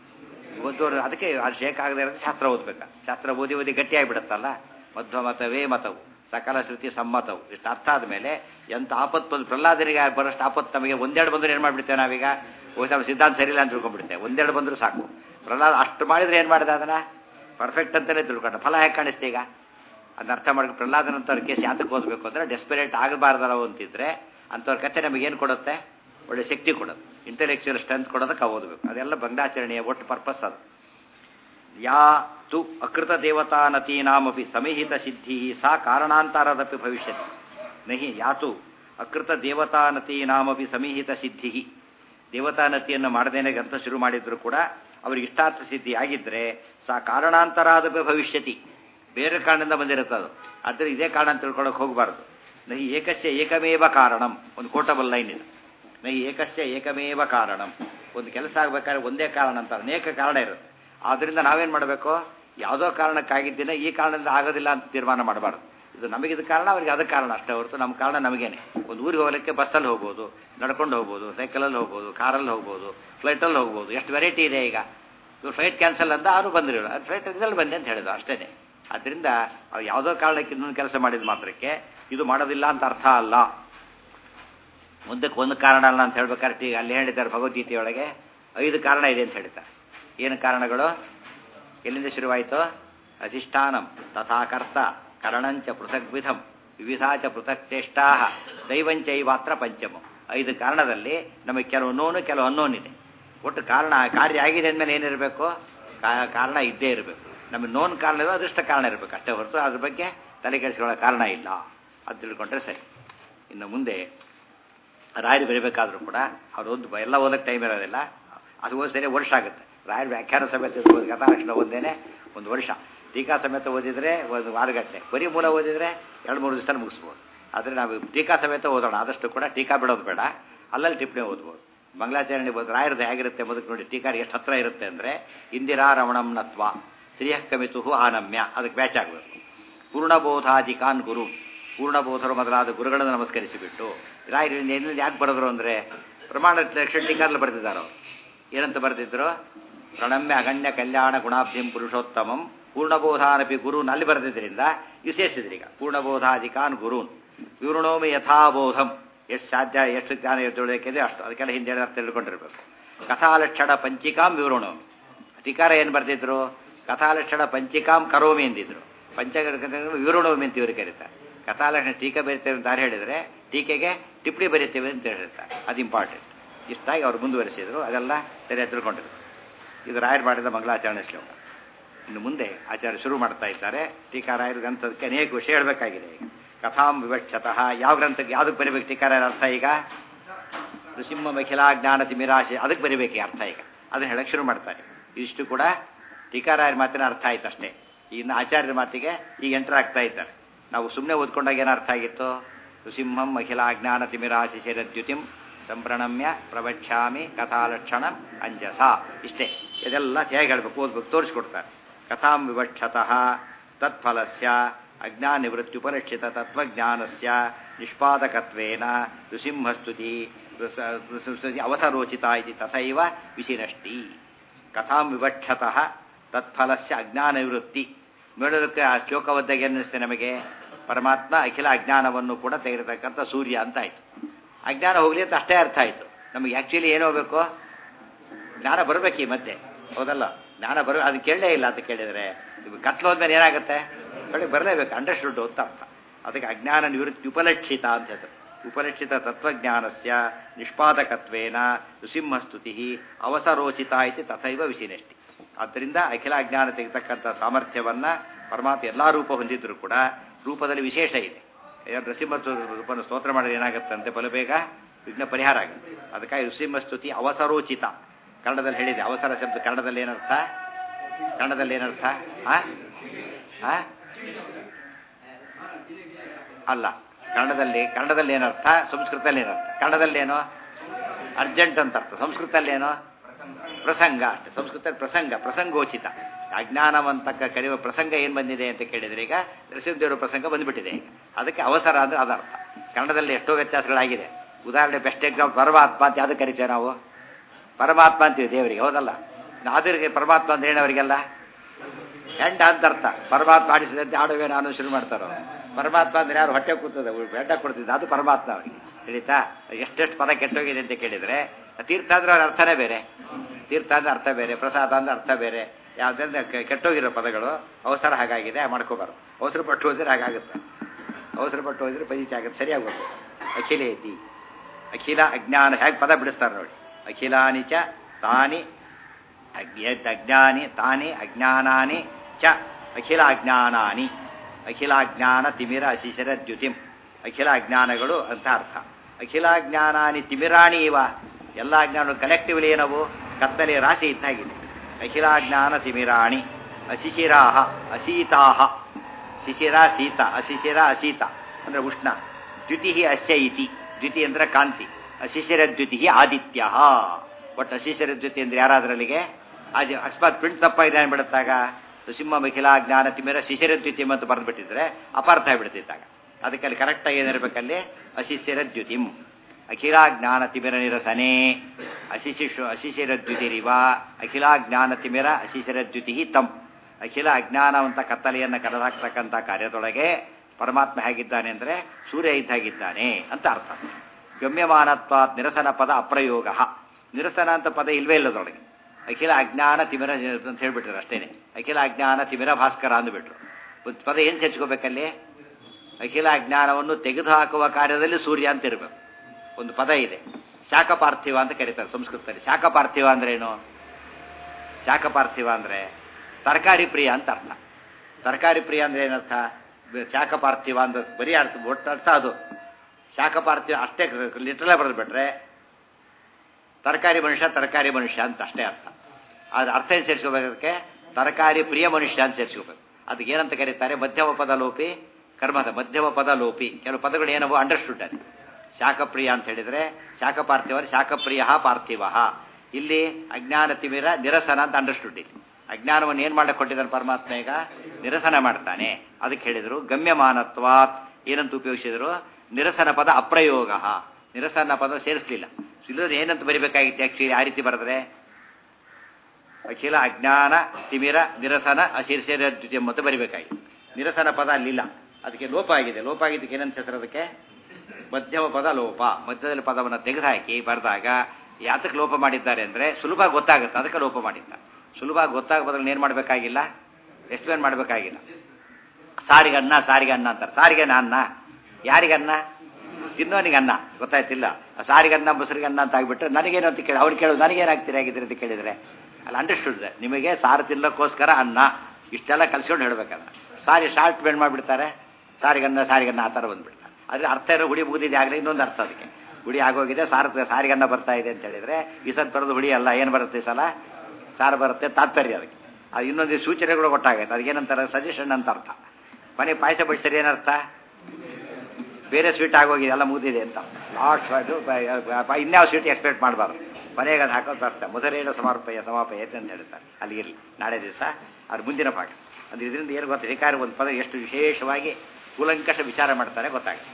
ಓದೋರು ಅದಕ್ಕೆ ಅದು ಶೇಕ್ ಆಗದೆ ಇರೋದು ಶಾಸ್ತ್ರ ಓದ್ಬೇಕು ಶಾಸ್ತ್ರ ಓದಿ ಓದಿ ಗಟ್ಟಿಯಾಗಿಬಿಡುತ್ತಲ್ಲ ಮಧ್ವ ಮತವೇ ಮತವು ಸಕಲ ಶ್ರುತಿ ಸಮ್ಮತವು ಇಷ್ಟು ಅರ್ಥ ಆದಮೇಲೆ ಎಂಥ ಆಪತ್ತು ಬಂದು ಪ್ರಹ್ಲಾದನಿಗೆ ಬರೋಷ್ಟು ಆಪತ್ತು ನಮಗೆ ಒಂದೆರಡು ಬಂದ್ರೆ ಏನು ಮಾಡಿಬಿಡ್ತೇವೆ ನಾವೀಗ ಓ ನಮ್ಮ ಸಿದ್ಧಾಂತ ಸರಿಯಿಲ್ಲ ಅಂತ ತಿಳ್ಕೊಂಡ್ಬಿಡ್ತೇವೆ ಒಂದೆರಡು ಬಂದರೂ ಸಾಕು ಪ್ರಹ್ಲಾದ ಅಷ್ಟು ಮಾಡಿದ್ರೆ ಏನು ಮಾಡಿದ ಅದನ್ನು ಪರ್ಫೆಕ್ಟ್ ಅಂತಲೇ ತಿಳ್ಕೊಂಡ ಫಲ ಹೇಗೆ ಕಾಣಿಸ್ತೆ ಈಗ ಅದನ್ನ ಅರ್ಥ ಮಾಡ್ಕೊಂಡು ಪ್ರಹ್ಲಾದನಂತವ್ರ ಕೇಸ್ ಯಾತಕ್ಕೆ ಓದಬೇಕು ಅಂದರೆ ಡೆಸ್ಪರೇಟ್ ಆಗಬಾರ್ದಲ್ಲ ಅಂತಿದ್ರೆ ಅಂಥವ್ರ ಕಥೆ ನಮಗೇನು ಕೊಡುತ್ತೆ ಒಳ್ಳೆ ಶಕ್ತಿ ಕೊಡೋದು ಇಂಟೆಲೆಕ್ಚುಯಲ್ ಸ್ಟ್ರೆಂತ್ ಕೊಡೋದಕ್ಕೆ ಆಗೋದ್ಬೇಕು ಅದೆಲ್ಲ ಬಂಗಾಚರಣೆಯ ಒಟ್ಟು ಪರ್ಪಸ್ ಅದು ಯಾ ತು ಅಕೃತ ದೇವತಾನತೀನಾಮಪಿ ಸಮಿಹಿತ ಸಿದ್ಧಿ ಸಾ ಕಾರಣಾಂತರದಪಿ ಭವಿಷ್ಯತಿ ನಹಿ ಯಾತು ಅಕೃತ ದೇವತಾನತೀನಾಮಪಿ ಸಮಿಹಿತ ಸಿದ್ಧಿ ದೇವತಾನತಿಯನ್ನು ಮಾಡದೇನೆ ಗ್ರಂಥ ಶುರು ಮಾಡಿದ್ರು ಕೂಡ ಅವರಿಗೆ ಇಷ್ಟಾರ್ಥ ಸಿದ್ಧಿ ಆಗಿದ್ದರೆ ಸಾ ಕಾರಣಾಂತರಾದಪಿ ಭವಿಷ್ಯತಿ ಬೇರೆ ಕಾರಣದಿಂದ ಬಂದಿರುತ್ತೆ ಅದು ಆದರೆ ಇದೇ ಕಾರಣ ಅಂತ ತಿಳ್ಕೊಳಕ್ಕೆ ಹೋಗಬಾರ್ದು ನಹಿ ಏಕಸ್ಯ ಏಕಮೇವ ಕಾರಣಂ ಒಂದು ಕೋಟಬಲ್ ಲೈನ್ ಇದೆ ನಹಿ ಏಕಸ್ಯ ಏಕಮೇವ ಕಾರಣಂ ಒಂದು ಕೆಲಸ ಆಗಬೇಕಾದ್ರೆ ಒಂದೇ ಕಾರಣ ಅಂತ ಅನೇಕ ಕಾರಣ ಇರುತ್ತೆ ಆದ್ದರಿಂದ ನಾವೇನು ಮಾಡಬೇಕು ಯಾವುದೋ ಕಾರಣಕ್ಕಾಗಿದ್ದಿನ ಈ ಕಾರಣದಿಂದ ಆಗೋದಿಲ್ಲ ಅಂತ ತೀರ್ಮಾನ ಮಾಡಬಾರ್ದು ಇದು ನಮಗಿದು ಕಾರಣ ಅವ್ರಿಗೆ ಅದಕ್ಕೆ ಕಾರಣ ಅಷ್ಟೇ ಹೊರತು ನಮ್ಮ ಕಾರಣ ನಮಗೇನೆ ಒಂದು ಊರಿಗೆ ಹೋಗಲಿಕ್ಕೆ ಬಸ್ಸಲ್ಲಿ ಹೋಗ್ಬೋದು ನಡ್ಕೊಂಡು ಹೋಗ್ಬೋದು ಸೈಕಲಲ್ಲಿ ಹೋಗ್ಬೋದು ಕಾರಲ್ಲಿ ಹೋಗ್ಬೋದು ಫ್ಲೈಟಲ್ಲಿ ಹೋಗ್ಬೋದು ಎಷ್ಟು ವೆರೈಟಿ ಇದೆ ಈಗ ಇವ್ರು ಫ್ಲೈಟ್ ಕ್ಯಾನ್ಸಲ್ ಅಂತ ಅವರು ಬಂದಿರೋಲ್ಲ ಅದು ಫ್ಲೈಟ್ ಇದರಲ್ಲಿ ಬಂದೆ ಅಂತ ಹೇಳಿದ್ರು ಅಷ್ಟೇ ಆದ್ದರಿಂದ ಅವ್ರು ಯಾವುದೋ ಕಾರಣಕ್ಕೆ ಇನ್ನೊಂದು ಕೆಲಸ ಮಾಡಿದ ಮಾತ್ರಕ್ಕೆ ಇದು ಮಾಡೋದಿಲ್ಲ ಅಂತ ಅರ್ಥ ಅಲ್ಲ ಮುಂದಕ್ಕೆ ಒಂದು ಕಾರಣ ಅಲ್ಲ ಅಂತ ಹೇಳ್ಬೇಕಾದ್ರೆ ಈಗ ಅಲ್ಲಿ ಹೇಳಿದ್ದಾರೆ ಭಗವದ್ಗೀತೆಯೊಳಗೆ ಐದು ಕಾರಣ ಇದೆ ಅಂತ ಹೇಳ್ತಾರೆ ಏನು ಕಾರಣಗಳು ಎಲ್ಲಿಂದ ಶುರುವಾಯಿತು ಅಧಿಷ್ಠಾನಂ ತಥಾ ಕರ್ತ ಕರಣಂಚ ಪೃಥಗ್ವಿಧಂ ವಿವಿಧಾಚ ಪೃಥಕ್ ಚೇಷ್ಟಾ ದೈವಂಚೈವಾತ್ರ ಪಂಚಮ ಐದು ಕಾರಣದಲ್ಲಿ ನಮಗೆ ಕೆಲವು ನೋನು ಕೆಲವು ಅನ್ನೋನ್ ಇದೆ ಒಟ್ಟು ಕಾರಣ ಕಾರ್ಯ ಆಗಿದೆ ಅಂದಮೇಲೆ ಏನಿರಬೇಕು ಕಾರಣ ಇದ್ದೇ ಇರಬೇಕು ನಮಗೆ ನೋನ್ ಕಾರಣ ಇರೋ ಅದೃಷ್ಟ ಕಾರಣ ಇರಬೇಕು ಅಷ್ಟೇ ಹೊರತು ಅದ್ರ ಬಗ್ಗೆ ತಲೆ ಕೆಡಿಸ್ಕೊಳ್ಳೋ ಕಾರಣ ಇಲ್ಲ ಅದು ತಿಳ್ಕೊಂಡ್ರೆ ಸರಿ ಇನ್ನು ಮುಂದೆ ರಾಯರು ಬರೀಬೇಕಾದ್ರೂ ಕೂಡ ಅವ್ರು ಒಂದು ಎಲ್ಲ ಓದಕ್ಕೆ ಟೈಮ್ ಇರೋದಿಲ್ಲ ಅದು ಓದಿ ಸರಿ ವರ್ಷ ಆಗುತ್ತೆ ರಾಯರು ವ್ಯಾಖ್ಯಾನ ಸಮೇತ ಓದಿ ಕಥಾಲಕ್ಷಣ ಓದೇನೆ ಒಂದು ವರ್ಷ ಟೀಕಾ ಸಮೇತ ಓದಿದರೆ ಒಂದು ವಾರಗಟ್ಟಲೆ ಬರೀ ಮೂಲ ಓದಿದರೆ ಎರಡು ಮೂರು ದಿವಸದಲ್ಲಿ ಮುಗಿಸ್ಬೋದು ಆದರೆ ನಾವು ಟೀಕಾ ಸಮೇತ ಓದೋಣ ಆದಷ್ಟು ಕೂಡ ಟೀಕಾ ಬಿಡೋದು ಬೇಡ ಅಲ್ಲಲ್ಲಿ ಟಿಪ್ಪಣಿ ಓದ್ಬೋದು ಮಂಗಳಾಚರಣೆ ಓದ್ ರಾಯರದ್ದು ಹೇಗಿರುತ್ತೆ ಮೊದಲು ನೋಡಿ ಟೀಕಾರ ಎಷ್ಟು ಹತ್ರ ಇರುತ್ತೆ ಅಂದರೆ ಇಂದಿರಾ ರಮಣಂ ನತ್ವ ಶ್ರೀಯಃ ಕಮಿತು ಆನಮ್ಯ ಅದಕ್ಕೆ ಬ್ಯಾಚ್ ಆಗಬೇಕು ಪೂರ್ಣಬೋಧಾಧಿಕಾನ್ ಗುರು ಪೂರ್ಣಬೋಧರು ಮೊದಲಾದ ಗುರುಗಳನ್ನು ನಮಸ್ಕರಿಸಿಬಿಟ್ಟು ರಾಯರು ಎಲ್ಲಿ ಯಾಕೆ ಬರೆದ್ರು ಅಂದರೆ ಪ್ರಮಾಣ ಲಕ್ಷಣ ಟೀಕಾರಲ್ಲಿ ಬರೆದಿದ್ದಾರೆ ಅವರು ಏನಂತ ಬರೆದಿದ್ರು ಪ್ರಣಮ್ಯ ಅಗಣ್ಯ ಕಲ್ಯಾಣ ಗುಣಾಬ್ಧಿಂ ಪುರುಷೋತ್ತಮಂ ಪೂರ್ಣಬೋಧಾನಪಿ ಗುರುನ್ ಅಲ್ಲಿ ಬರೆದಿದ್ದರಿಂದ ವಿಶೇಷಿದ್ರಿ ಈಗ ಪೂರ್ಣಬೋಧಾಧಿಕಾನ್ ಗುರುನ್ ವಿವೃಣೋಮಿ ಯಥಾಬೋಧಂ ಎಷ್ಟು ಸಾಧ್ಯ ಎಷ್ಟು ಜ್ಞಾನ ತಿಳುವಳಿಕೆ ಅಷ್ಟು ಅದಕ್ಕೆಲ್ಲ ಹಿಂದೆ ಅರ್ಥ ತಿಳ್ಕೊಂಡಿರ್ಬೇಕು ಕಥಾಲಕ್ಷಣ ಪಂಚಿಕಾಂ ವಿವೃಣೋಮಿ ಟೀಕಾರ ಏನು ಬರೆದಿದ್ರು ಕಥಾಲಕ್ಷಣ ಪಂಚಿಕಾಂ ಕರೋಮಿ ಎಂದಿದ್ರು ಪಂಚ ವಿವೃಣೋಮಿ ಅಂತ ಇವರು ಕರೀತಾರೆ ಕಥಾಲಕ್ಷಣ ಟೀಕೆ ಬರೀತೇವೆ ಅಂತ ಯಾರು ಹೇಳಿದರೆ ಟೀಕೆಗೆ ಟಿಪ್ಪಣಿ ಬರೀತೇವೆ ಅಂತ ಹೇಳಿರ್ತಾರೆ ಅದು ಇಂಪಾರ್ಟೆಂಟ್ ಇಷ್ಟಾಗಿ ಅವ್ರು ಮುಂದುವರಿಸಿದ್ರು ಅದೆಲ್ಲ ಸರಿಯಾಗಿ ತಿಳ್ಕೊಂಡಿದ್ರು ಇದು ರಾಯರು ಮಾಡಿದ ಮಂಗಳಾಚರಣೆ ಶ್ಲೋಕ ಇನ್ನು ಮುಂದೆ ಆಚಾರ್ಯ ಶುರು ಮಾಡ್ತಾ ಇದ್ದಾರೆ ಟೀಕಾರಾಯರು ಗ್ರಂಥದಕ್ಕೆ ಅನೇಕ ವಿಷಯ ಹೇಳಬೇಕಾಗಿದೆ ಈಗ ಕಥಾಂ ವಿವಕ್ಷತಃ ಯಾವ ಗ್ರಂಥಕ್ಕೆ ಯಾವುದಕ್ಕೆ ಬರೀಬೇಕು ಟೀಕಾರಾಯರ ಅರ್ಥ ಈಗ ನೃಸಿಂಹ ಮಖಿಲಾ ಜ್ಞಾನ ತಿಮಿರಾಶೆ ಅದಕ್ಕೆ ಬರೀಬೇಕು ಈ ಅರ್ಥ ಈಗ ಅದನ್ನ ಹೇಳಕ್ಕೆ ಶುರು ಮಾಡ್ತಾರೆ ಇಷ್ಟು ಕೂಡ ಟೀಕಾರಾಯರ ಮಾತಿನ ಅರ್ಥ ಆಯ್ತು ಅಷ್ಟೇ ಇನ್ನು ಆಚಾರ್ಯರ ಮಾತಿಗೆ ಈಗ ಎಂಟರ್ ಆಗ್ತಾ ಇದ್ದಾರೆ ನಾವು ಸುಮ್ಮನೆ ಓದ್ಕೊಂಡಾಗ ಏನು ಅರ್ಥ ಆಗಿತ್ತು ನೃಸಿಂಹಂ ಮಖಿಲಾ ಜ್ಞಾನ ತಿಮಿರಾಶಿ ಶರದ್ಯುತಿಂ ಸಂಭ್ರಣಮ್ಯ ಪ್ರವಕ್ಷ್ಯಾಮಿ ಕಥಾಲಕ್ಷಣ ಅಂಜಸ ಇಷ್ಟೇ ಇದೆಲ್ಲ ಹೇಗೆ ಹೇಳ್ಬೇಕು ಓದ್ಬೇಕು ತೋರಿಸ್ಕೊಡ್ತಾರೆ ಕಥಾಂ ವಿವಕ್ಷತಃ ತತ್ಫಲಸ್ಯ ಅಜ್ಞಾನಿವೃತ್ಯುಪಲಕ್ಷಿತ ತತ್ವಜ್ಞಾನಸ್ಯ ನಿಷ್ಪಾದಕತ್ವೇನ ನೃಸಿಂಹಸ್ತುತಿ ಸ್ತುತಿ ಅವಸರೋಚಿತ ಇತಿ ತಥೈವ ವಿಶಿನಷ್ಟಿ ಕಥಾಂ ವಿವಕ್ಷತಃ ತತ್ಫಲಸ್ಯ ಅಜ್ಞಾನನಿವೃತ್ತಿ ಮೇಳೋದಕ್ಕೆ ಆ ಶ್ಲೋಕ ಒದ್ದಗೆ ಅನ್ನಿಸ್ತೆ ನಮಗೆ ಪರಮಾತ್ಮ ಅಖಿಲ ಅಜ್ಞಾನವನ್ನು ಕೂಡ ತೆಗೆದಿರ್ತಕ್ಕಂಥ ಸೂರ್ಯ ಅಂತ ಆಯಿತು ಅಜ್ಞಾನ ಹೋಗಲಿ ಅಂತ ಅಷ್ಟೇ ಅರ್ಥ ಆಯಿತು ನಮಗೆ ಆ್ಯಕ್ಚುಲಿ ಏನು ಹೋಗಬೇಕು ಜ್ಞಾನ ಬರಬೇಕು ಈ ಮಧ್ಯೆ ಹೌದಲ್ಲ ಜ್ಞಾನ ಬರೋ ಅದು ಕೇಳಲೇ ಇಲ್ಲ ಅಂತ ಕೇಳಿದರೆ ಕತ್ಲು ಹೋದ್ಮೇಲೆ ಏನಾಗುತ್ತೆ ಬೆಳಗ್ಗೆ ಬರಲೇಬೇಕು ಅಂಡರ್ಸ್ಟುಡ್ ಅಂತ ಅರ್ಥ ಅದಕ್ಕೆ ಅಜ್ಞಾನ ನಿವೃತ್ತಿ ಉಪಲಕ್ಷಿತ ಅಂತ ಹೆಸರು ಉಪಲಕ್ಷಿತ ತತ್ವಜ್ಞಾನಸ್ಯ ನಿಷ್ಪಾದಕತ್ವೇನ ನೃಸಿಂಹಸ್ತುತಿ ಅವಸರೋಚಿತ ಇತಿ ತಥೈವ ವಿಶಿನಷ್ಟಿ ಆದ್ದರಿಂದ ಅಖಿಲ ಅಜ್ಞಾನ ತೆಗೆತಕ್ಕಂಥ ಸಾಮರ್ಥ್ಯವನ್ನು ಪರಮಾತ್ಮ ಎಲ್ಲ ರೂಪ ಹೊಂದಿದ್ರು ಕೂಡ ರೂಪದಲ್ಲಿ ವಿಶೇಷ ಇದೆ ನೃಸಿಂಹ ರೂಪವನ್ನು ಸ್ತೋತ್ರ ಮಾಡಿದ್ರೆ ಏನಾಗುತ್ತಂತೆ ಬಲು ಬೇಗ ವಿಘ್ನ ಪರಿಹಾರ ಆಗುತ್ತೆ ಅದಕ್ಕಾಗಿ ನೃಸಿಂಹ ಸ್ತುತಿ ಅವಸರೋಚಿತ ಕನ್ನಡದಲ್ಲಿ ಹೇಳಿದೆ ಅವಸರ ಶಬ್ದ ಕನ್ನಡದಲ್ಲಿ ಏನರ್ಥ ಕನ್ನಡದಲ್ಲಿ ಏನರ್ಥ ಆ ಅಲ್ಲ ಕನ್ನಡದಲ್ಲಿ ಕನ್ನಡದಲ್ಲಿ ಏನರ್ಥ ಸಂಸ್ಕೃತದಲ್ಲಿ ಏನರ್ಥ ಕನ್ನಡದಲ್ಲಿ ಏನು ಅರ್ಜೆಂಟ್ ಅಂತ ಅರ್ಥ ಸಂಸ್ಕೃತದಲ್ಲಿ ಏನು ಪ್ರಸಂಗ ಅಷ್ಟೇ ಸಂಸ್ಕೃತದಲ್ಲಿ ಪ್ರಸಂಗ ಪ್ರಸಂಗೋಚಿತ ಅಜ್ಞಾನವಂತಕ್ಕ ಕರೆಯುವ ಪ್ರಸಂಗ ಏನು ಬಂದಿದೆ ಅಂತ ಕೇಳಿದರೆ ಈಗ ನರಸಿಂಹದೇವರ ಪ್ರಸಂಗ ಬಂದ್ಬಿಟ್ಟಿದೆ ಈಗ ಅದಕ್ಕೆ ಅವಸರ ಅಂದರೆ ಅದರ್ಥ ಕನ್ನಡದಲ್ಲಿ ಎಷ್ಟೋ ವ್ಯತ್ಯಾಸಗಳಾಗಿದೆ ಉದಾಹರಣೆ ಬೆಸ್ಟ್ ಎಕ್ಸಾಂಪಲ್ ಪರಮಾತ್ಮ ಅಂತ ಯಾವ್ದು ಕರಿತೇವೆ ನಾವು ಪರಮಾತ್ಮ ಅಂತೀವಿ ದೇವರಿಗೆ ಹೌದಲ್ಲ ನಾದರಿಗೆ ಪರಮಾತ್ಮ ಅಂದ್ರೆ ಏನವರಿಗೆಲ್ಲ ಹೆಂಡ ಅಂತ ಅರ್ಥ ಪರಮಾತ್ಮ ಆಡಿಸಿದಂತೆ ಆಡುವೆ ನಾನು ಶುರು ಮಾಡ್ತಾರೋ ಪರಮಾತ್ಮ ಅಂದ್ರೆ ಯಾರು ಹೊಟ್ಟೆ ಕೂತದೆ ಹೆಂಡ ಕೊಡ್ತಿದ್ದ ಅದು ಪರಮಾತ್ಮ ಅವರಿಗೆ ತಿಳಿತಾ ಎಷ್ಟೆಷ್ಟು ಪದ ಕೆಟ್ಟೋಗಿದೆ ಅಂತ ಕೇಳಿದ್ರೆ ತೀರ್ಥ ಅಂದ್ರೆ ಅವ್ರ ಅರ್ಥನೇ ಬೇರೆ ತೀರ್ಥ ಅಂದ್ರೆ ಅರ್ಥ ಬೇರೆ ಪ್ರಸಾದ ಅಂದ್ರೆ ಅರ್ಥ ಬೇರೆ ಯಾವುದಂದ್ರೆ ಕೆಟ್ಟೋಗಿರೋ ಪದಗಳು ಅವಸರ ಹಾಗಾಗಿದೆ ಮಾಡ್ಕೋಬಾರ್ದು ಅವಸರ ಪಟ್ಟು ಹೋದ್ರೆ ಹಾಗಾಗುತ್ತೆ ಅವಸರ ಪಟ್ಟು ಹೋದ್ರೆ ಪದೀತಿ ಆಗುತ್ತೆ ಸರಿಯಾಗುತ್ತೆ ಅಖಿಲೇತಿ ಅಖಿಲ ಅಜ್ಞಾನ ಹೇಗೆ ಪದ ಬಿಡಿಸ್ತಾರೆ ನೋಡಿ ಅಖಿಲಾನಿ ಚ ತಾನಿ ಅಜ್ಞ- ಅಜ್ಞಾನಿ ತಾನಿ ಅಜ್ಞಾನಾನಿ ಚ ಅಖಿಲ ಅಜ್ಞಾನಾನಿ ಅಖಿಲ ಅಜ್ಞಾನ ತಿಮಿರ ಅಶಿಶರ ದ್ಯುತಿಂ ಅಖಿಲ ಅಜ್ಞಾನಗಳು ಅಂತ ಅರ್ಥ ಅಖಿಲ ಅಜ್ಞಾನಾನಿ ತಿಮಿರಾಣಿ ಇವ ಎಲ್ಲ ಅಜ್ಞಾನಗಳು ಕಲೆಕ್ಟಿವ್ಲಿ ಏನವು ಕತ್ತಲೆ ರಾಶಿ ಇದ್ದಾಗಿದೆ ಅಖಿಲಾಜ್ಞಾನ ತಿಮಿರಾಣಿ ಅಶಿಶಿರಾಹ ಅಶೀತಾಹ ಶಿಶಿರ ಶೀತ ಅಶಿಶಿರ ಅಶೀತ ಅಂದ್ರೆ ಉಷ್ಣ ದ್ಯುತಿ ಅಶ್ಯ ಇತಿ ದ್ಯುತಿ ಅಂದ್ರೆ ಕಾಂತಿ ಅಶಿಶಿರ ದ್ಯುತಿ ಆದಿತ್ಯ ಒಟ್ಟು ಅಶಿಶಿರ ದ್ಯುತಿ ಅಂದ್ರೆ ಯಾರಾದ್ರಲ್ಲಿಗೆ ಅದು ಅಕಸ್ಮಾತ್ ಪ್ರಿಂಟ್ ತಪ್ಪಾಗಿದೆ ಅನ್ಬಿಡುತ್ತಾಗ ಸಿಂಹ ಮಿಖಿಲ ಜ್ಞಾನ ತಿಮಿರ ಶಿಶಿರ ದ್ಯುತಿ ಅಂತ ಬರೆದ್ಬಿಟ್ಟಿದ್ರೆ ಅಪಾರ್ಥ ಆಗ್ಬಿಡ್ತಿದ್ದಾಗ ಅದಕ್ಕೆ ಅಲ್ಲಿ ಕರೆಕ್ಟಾಗಿ ಏನಿರ್ಬೇಕಲ್ಲಿ ಅಶಿಶಿರ ದ್ಯುತಿಂ ಅಖಿಲಾಜ್ಞಾನ ತಿಮಿರ ನಿರಸನೆ ಅಶಿಶಿಷು ಅಶಿಶಿರ ದ್ಯುತಿರಿವ ಅಖಿಲಾಜ್ಞಾನ ತಿಮಿರ ಅಶಿಶಿರ ದ್ಯುತಿ ತಂ ಅಖಿಲ ಅಜ್ಞಾನವಂತ ಕತ್ತಲೆಯನ್ನು ಕರೆದಾಕ್ತಕ್ಕಂಥ ಕಾರ್ಯದೊಳಗೆ ಪರಮಾತ್ಮ ಹೇಗಿದ್ದಾನೆ ಅಂದರೆ ಸೂರ್ಯ ಇದ್ದಾಗಿದ್ದಾನೆ ಅಂತ ಅರ್ಥ ಗಮ್ಯಮಾನತ್ವಾತ್ ನಿರಸನ ಪದ ಅಪ್ರಯೋಗ ನಿರಸನ ಅಂತ ಪದ ಇಲ್ವೇ ಇಲ್ಲದೊಳಗೆ ಅಖಿಲ ಅಜ್ಞಾನ ತಿಮಿರ ಅಂತ ಹೇಳ್ಬಿಟ್ರು ಅಷ್ಟೇನೆ ಅಖಿಲ ಅಜ್ಞಾನ ತಿಮಿರ ಭಾಸ್ಕರ ಅಂದುಬಿಟ್ರು ಒಂದು ಪದ ಏನು ಸೇರ್ಸ್ಕೋಬೇಕಲ್ಲಿ ಅಖಿಲ ಅಜ್ಞಾನವನ್ನು ತೆಗೆದುಹಾಕುವ ಕಾರ್ಯದಲ್ಲಿ ಸೂರ್ಯ ಅಂತ ಇರಬೇಕು ಒಂದು ಪದ ಇದೆ ಶಾಖ ಪಾರ್ಥಿವ ಅಂತ ಕರೀತಾರೆ ಸಂಸ್ಕೃತದಲ್ಲಿ ಶಾಖ ಪಾರ್ಥಿವ ಅಂದ್ರೆ ಏನು ಶಾಖ ಪಾರ್ಥಿವ ಅಂದ್ರೆ ತರಕಾರಿ ಪ್ರಿಯ ಅಂತ ಅರ್ಥ ತರಕಾರಿ ಪ್ರಿಯ ಅಂದ್ರೆ ಏನರ್ಥ ಶಾಖ ಪಾರ್ಥಿವ ಅಂತ ಬರೀ ಅರ್ಥ ಒಟ್ಟು ಅರ್ಥ ಅದು ಶಾಖ ಪಾರ್ಥಿವ ಅಷ್ಟೇ ಲಿಟ್ರಲ್ಲೇ ಬರೆದ್ಬಿಟ್ರೆ ತರಕಾರಿ ಮನುಷ್ಯ ತರಕಾರಿ ಮನುಷ್ಯ ಅಂತ ಅಷ್ಟೇ ಅರ್ಥ ಅದು ಅರ್ಥ ಏನು ಸೇರಿಸ್ಕೋಬೇಕದಕ್ಕೆ ತರಕಾರಿ ಪ್ರಿಯ ಮನುಷ್ಯ ಅಂತ ಸೇರಿಸ್ಕೋಬೇಕು ಅದಕ್ಕೆ ಏನಂತ ಕರೀತಾರೆ ಮಧ್ಯಮ ಪದ ಲೋಪಿ ಕರ್ಮದ ಮಧ್ಯಮ ಪದ ಲೋಪಿ ಕೆಲವು ಪದಗಳು ಏನವು ಅಂಡರ್ಸ್ಟುಡ್ ಅಲ್ಲಿ ಶಾಖಪ್ರಿಯ ಅಂತ ಹೇಳಿದ್ರೆ ಶಾಖ ಪಾರ್ಥಿವ ಶಾಖಪ್ರಿಯ ಪಾರ್ಥಿವ ಇಲ್ಲಿ ಅಜ್ಞಾನ ತಿಮಿರ ನಿರಸನ ಅಂತ ಅಂಡರ್ಸ್ಟುಡ್ ಇಲ್ಲಿ ಅಜ್ಞಾನವನ್ನು ಏನ್ ಮಾಡಕ್ಕೆ ಕೊಟ್ಟಿದ್ದಾನೆ ಪರಮಾತ್ಮ ಈಗ ನಿರಸನ ಮಾಡ್ತಾನೆ ಅದಕ್ಕೆ ಹೇಳಿದ್ರು ಗಮ್ಯಮಾನತ್ವಾತ್ ಏನಂತ ಉಪಯೋಗಿಸಿದ್ರು ನಿರಸನ ಪದ ಅಪ್ರಯೋಗ ನಿರಸನ ಪದ ಸೇರಿಸಲಿಲ್ಲ ಇಲ್ಲದ್ರೆ ಏನಂತ ಬರಿಬೇಕಾಗಿತ್ತು ಆಕ್ಚುಲಿ ಆ ರೀತಿ ಬರೆದ್ರೆ ಅಖಿಲ ಅಜ್ಞಾನ ತಿಮಿರ ನಿರಸನ ಅಶೀರ್ಷೇರ ದ್ವಿತೀಯ ಅಂತ ಬರಿಬೇಕಾಗಿತ್ತು ನಿರಸನ ಪದ ಅಲ್ಲಿಲ್ಲ ಅದಕ್ಕೆ ಲೋಪ ಆಗಿದೆ ಲೋಪ ಆಗಿದ್ದಕ್ಕೆ ಏನಂತ ಹೆಸರು ಅದಕ್ಕೆ ಮಧ್ಯಮ ಪದ ಲೋಪ ಮಧ್ಯದಲ್ಲಿ ಪದವನ್ನು ತೆಗೆದುಹಾಕಿ ಬರೆದಾಗ ಯಾತಕ್ಕೆ ಲೋಪ ಮಾಡಿದ್ದಾರೆ ಅಂದರೆ ಸುಲಭ ಗೊತ್ತಾಗುತ್ತೆ ಅದಕ್ಕೆ ಲೋಪ ಮಾಡಿದ್ದ ಸುಲಭ ಗೊತ್ತಾಗ ಬದಲು ಏನು ಮಾಡಬೇಕಾಗಿಲ್ಲ ಎಕ್ಸ್ಪ್ಲೇನ್ ಮಾಡಬೇಕಾಗಿಲ್ಲ ಸಾರಿಗೆ ಅನ್ನ ಸಾರಿಗೆ ಅನ್ನ ಅಂತಾರೆ ಸಾರಿಗೆ ಅನ್ನ ಯಾರಿಗೆ ಅನ್ನ ತಿನ್ನೋನಿಗೆ ಅನ್ನ ಗೊತ್ತಾಯ್ತಿಲ್ಲ ಸಾರಿಗೆ ಅನ್ನ ಮೊಸರಿಗೆ ಅನ್ನ ಅಂತ ಆಗ್ಬಿಟ್ರೆ ನನಗೇನು ಅಂತ ಕೇಳಿ ಅವ್ರು ಕೇಳೋದು ನನಗೇನಾಗ್ತೀರಿ ಆಗಿದ್ದೀರಿ ಅಂತ ಕೇಳಿದರೆ ಅಲ್ಲಿ ಅಂಡರ್ಸ್ಟುಡ್ ನಿಮಗೆ ಸಾರು ತಿನ್ನೋಕ್ಕೋಸ್ಕರ ಅನ್ನ ಇಷ್ಟೆಲ್ಲ ಕಲ್ಸ್ಕೊಂಡು ಹೇಳ್ಬೇಕಲ್ಲ ಸಾರಿ ಶಾರ್ಟ್ ಬೆಂಡ್ ಮಾಡಿಬಿಡ್ತಾರೆ ಸಾರಿಗನ್ನ ಸಾರಿಗನ್ನ ಆ ಥರ ಬಂದ್ಬಿಡ್ತಾರೆ ಆದರೆ ಅರ್ಥ ಇರೋ ಹುಡಿ ಮುಗಿದಿದೆ ಆಗಲೇ ಇನ್ನೊಂದು ಅರ್ಥ ಅದಕ್ಕೆ ಹುಡಿ ಆಗೋಗಿದೆ ಸಾರು ಸಾರಿಗನ್ನ ಬರ್ತಾ ಇದೆ ಅಂತ ಹೇಳಿದ್ರೆ ಈ ಸಲ ಬರೋದು ಹುಡಿ ಅಲ್ಲ ಏನು ಬರುತ್ತೆ ಈ ಸಲ ಸಾರು ಬರುತ್ತೆ ತಾತ್ಪರ್ಯ ಅದಕ್ಕೆ ಅದು ಇನ್ನೊಂದು ಸೂಚನೆಗಳು ಕೊಟ್ಟಾಗೈತೆ ಅದಕ್ಕೇನಂತಾರೆ ಸಜೆಷನ್ ಅಂತ ಅರ್ಥ ಮನೆ ಪಾಯಸ ಬಡಿಸಿದ್ರೆ ಏನರ್ಥ ಬೇರೆ ಸ್ವೀಟ್ ಆಗೋಗಿದೆ ಎಲ್ಲ ಮುಗಿದಿದೆ ಅಂತ ಲಾರ್ಡ್ ಸ್ವೀಟು ಇನ್ಯಾವ ಸ್ವೀಟ್ ಎಕ್ಸ್ಪೆಕ್ಟ್ ಮಾಡಬಾರ್ದು ಮನೆಗೆ ಅದು ಹಾಕೋದು ಬರ್ತಾ ಮೊದಲೇನು ಸಮರ್ಪಯ ಸಮಾಪಯತೆ ಅಂತ ಹೇಳ್ತಾರೆ ಅಲ್ಲಿ ಇರಲಿ ನಾಳೆ ದಿವಸ ಅದು ಮುಂದಿನ ಪಾಠ ಅದು ಇದರಿಂದ ಏನು ಗೊತ್ತ ಏಕಾರಿ ಒಂದು ಪದ ಎಷ್ಟು ವಿಶೇಷವಾಗಿ ಕೂಲಂಕಷ ವಿಚಾರ ಮಾಡ್ತಾರೆ ಗೊತ್ತಾಗುತ್ತೆ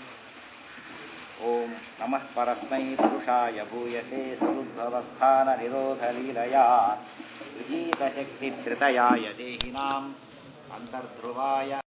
ಓಂ ನಮಃ ಪರಸ್ಮೈ ಪುರುಷಾಯ ಭೂಯಸೆ ಸದುದ್ಭವಸ್ಥಾನ ನಿರೋಧ ಲೀಲಯ ಗೃಹೀತ ಶಕ್ತಿ ಧೃತಯಾಯ ದೇಹಿನಾಂ ಅಂತರ್ಧ್ರುವಾಯ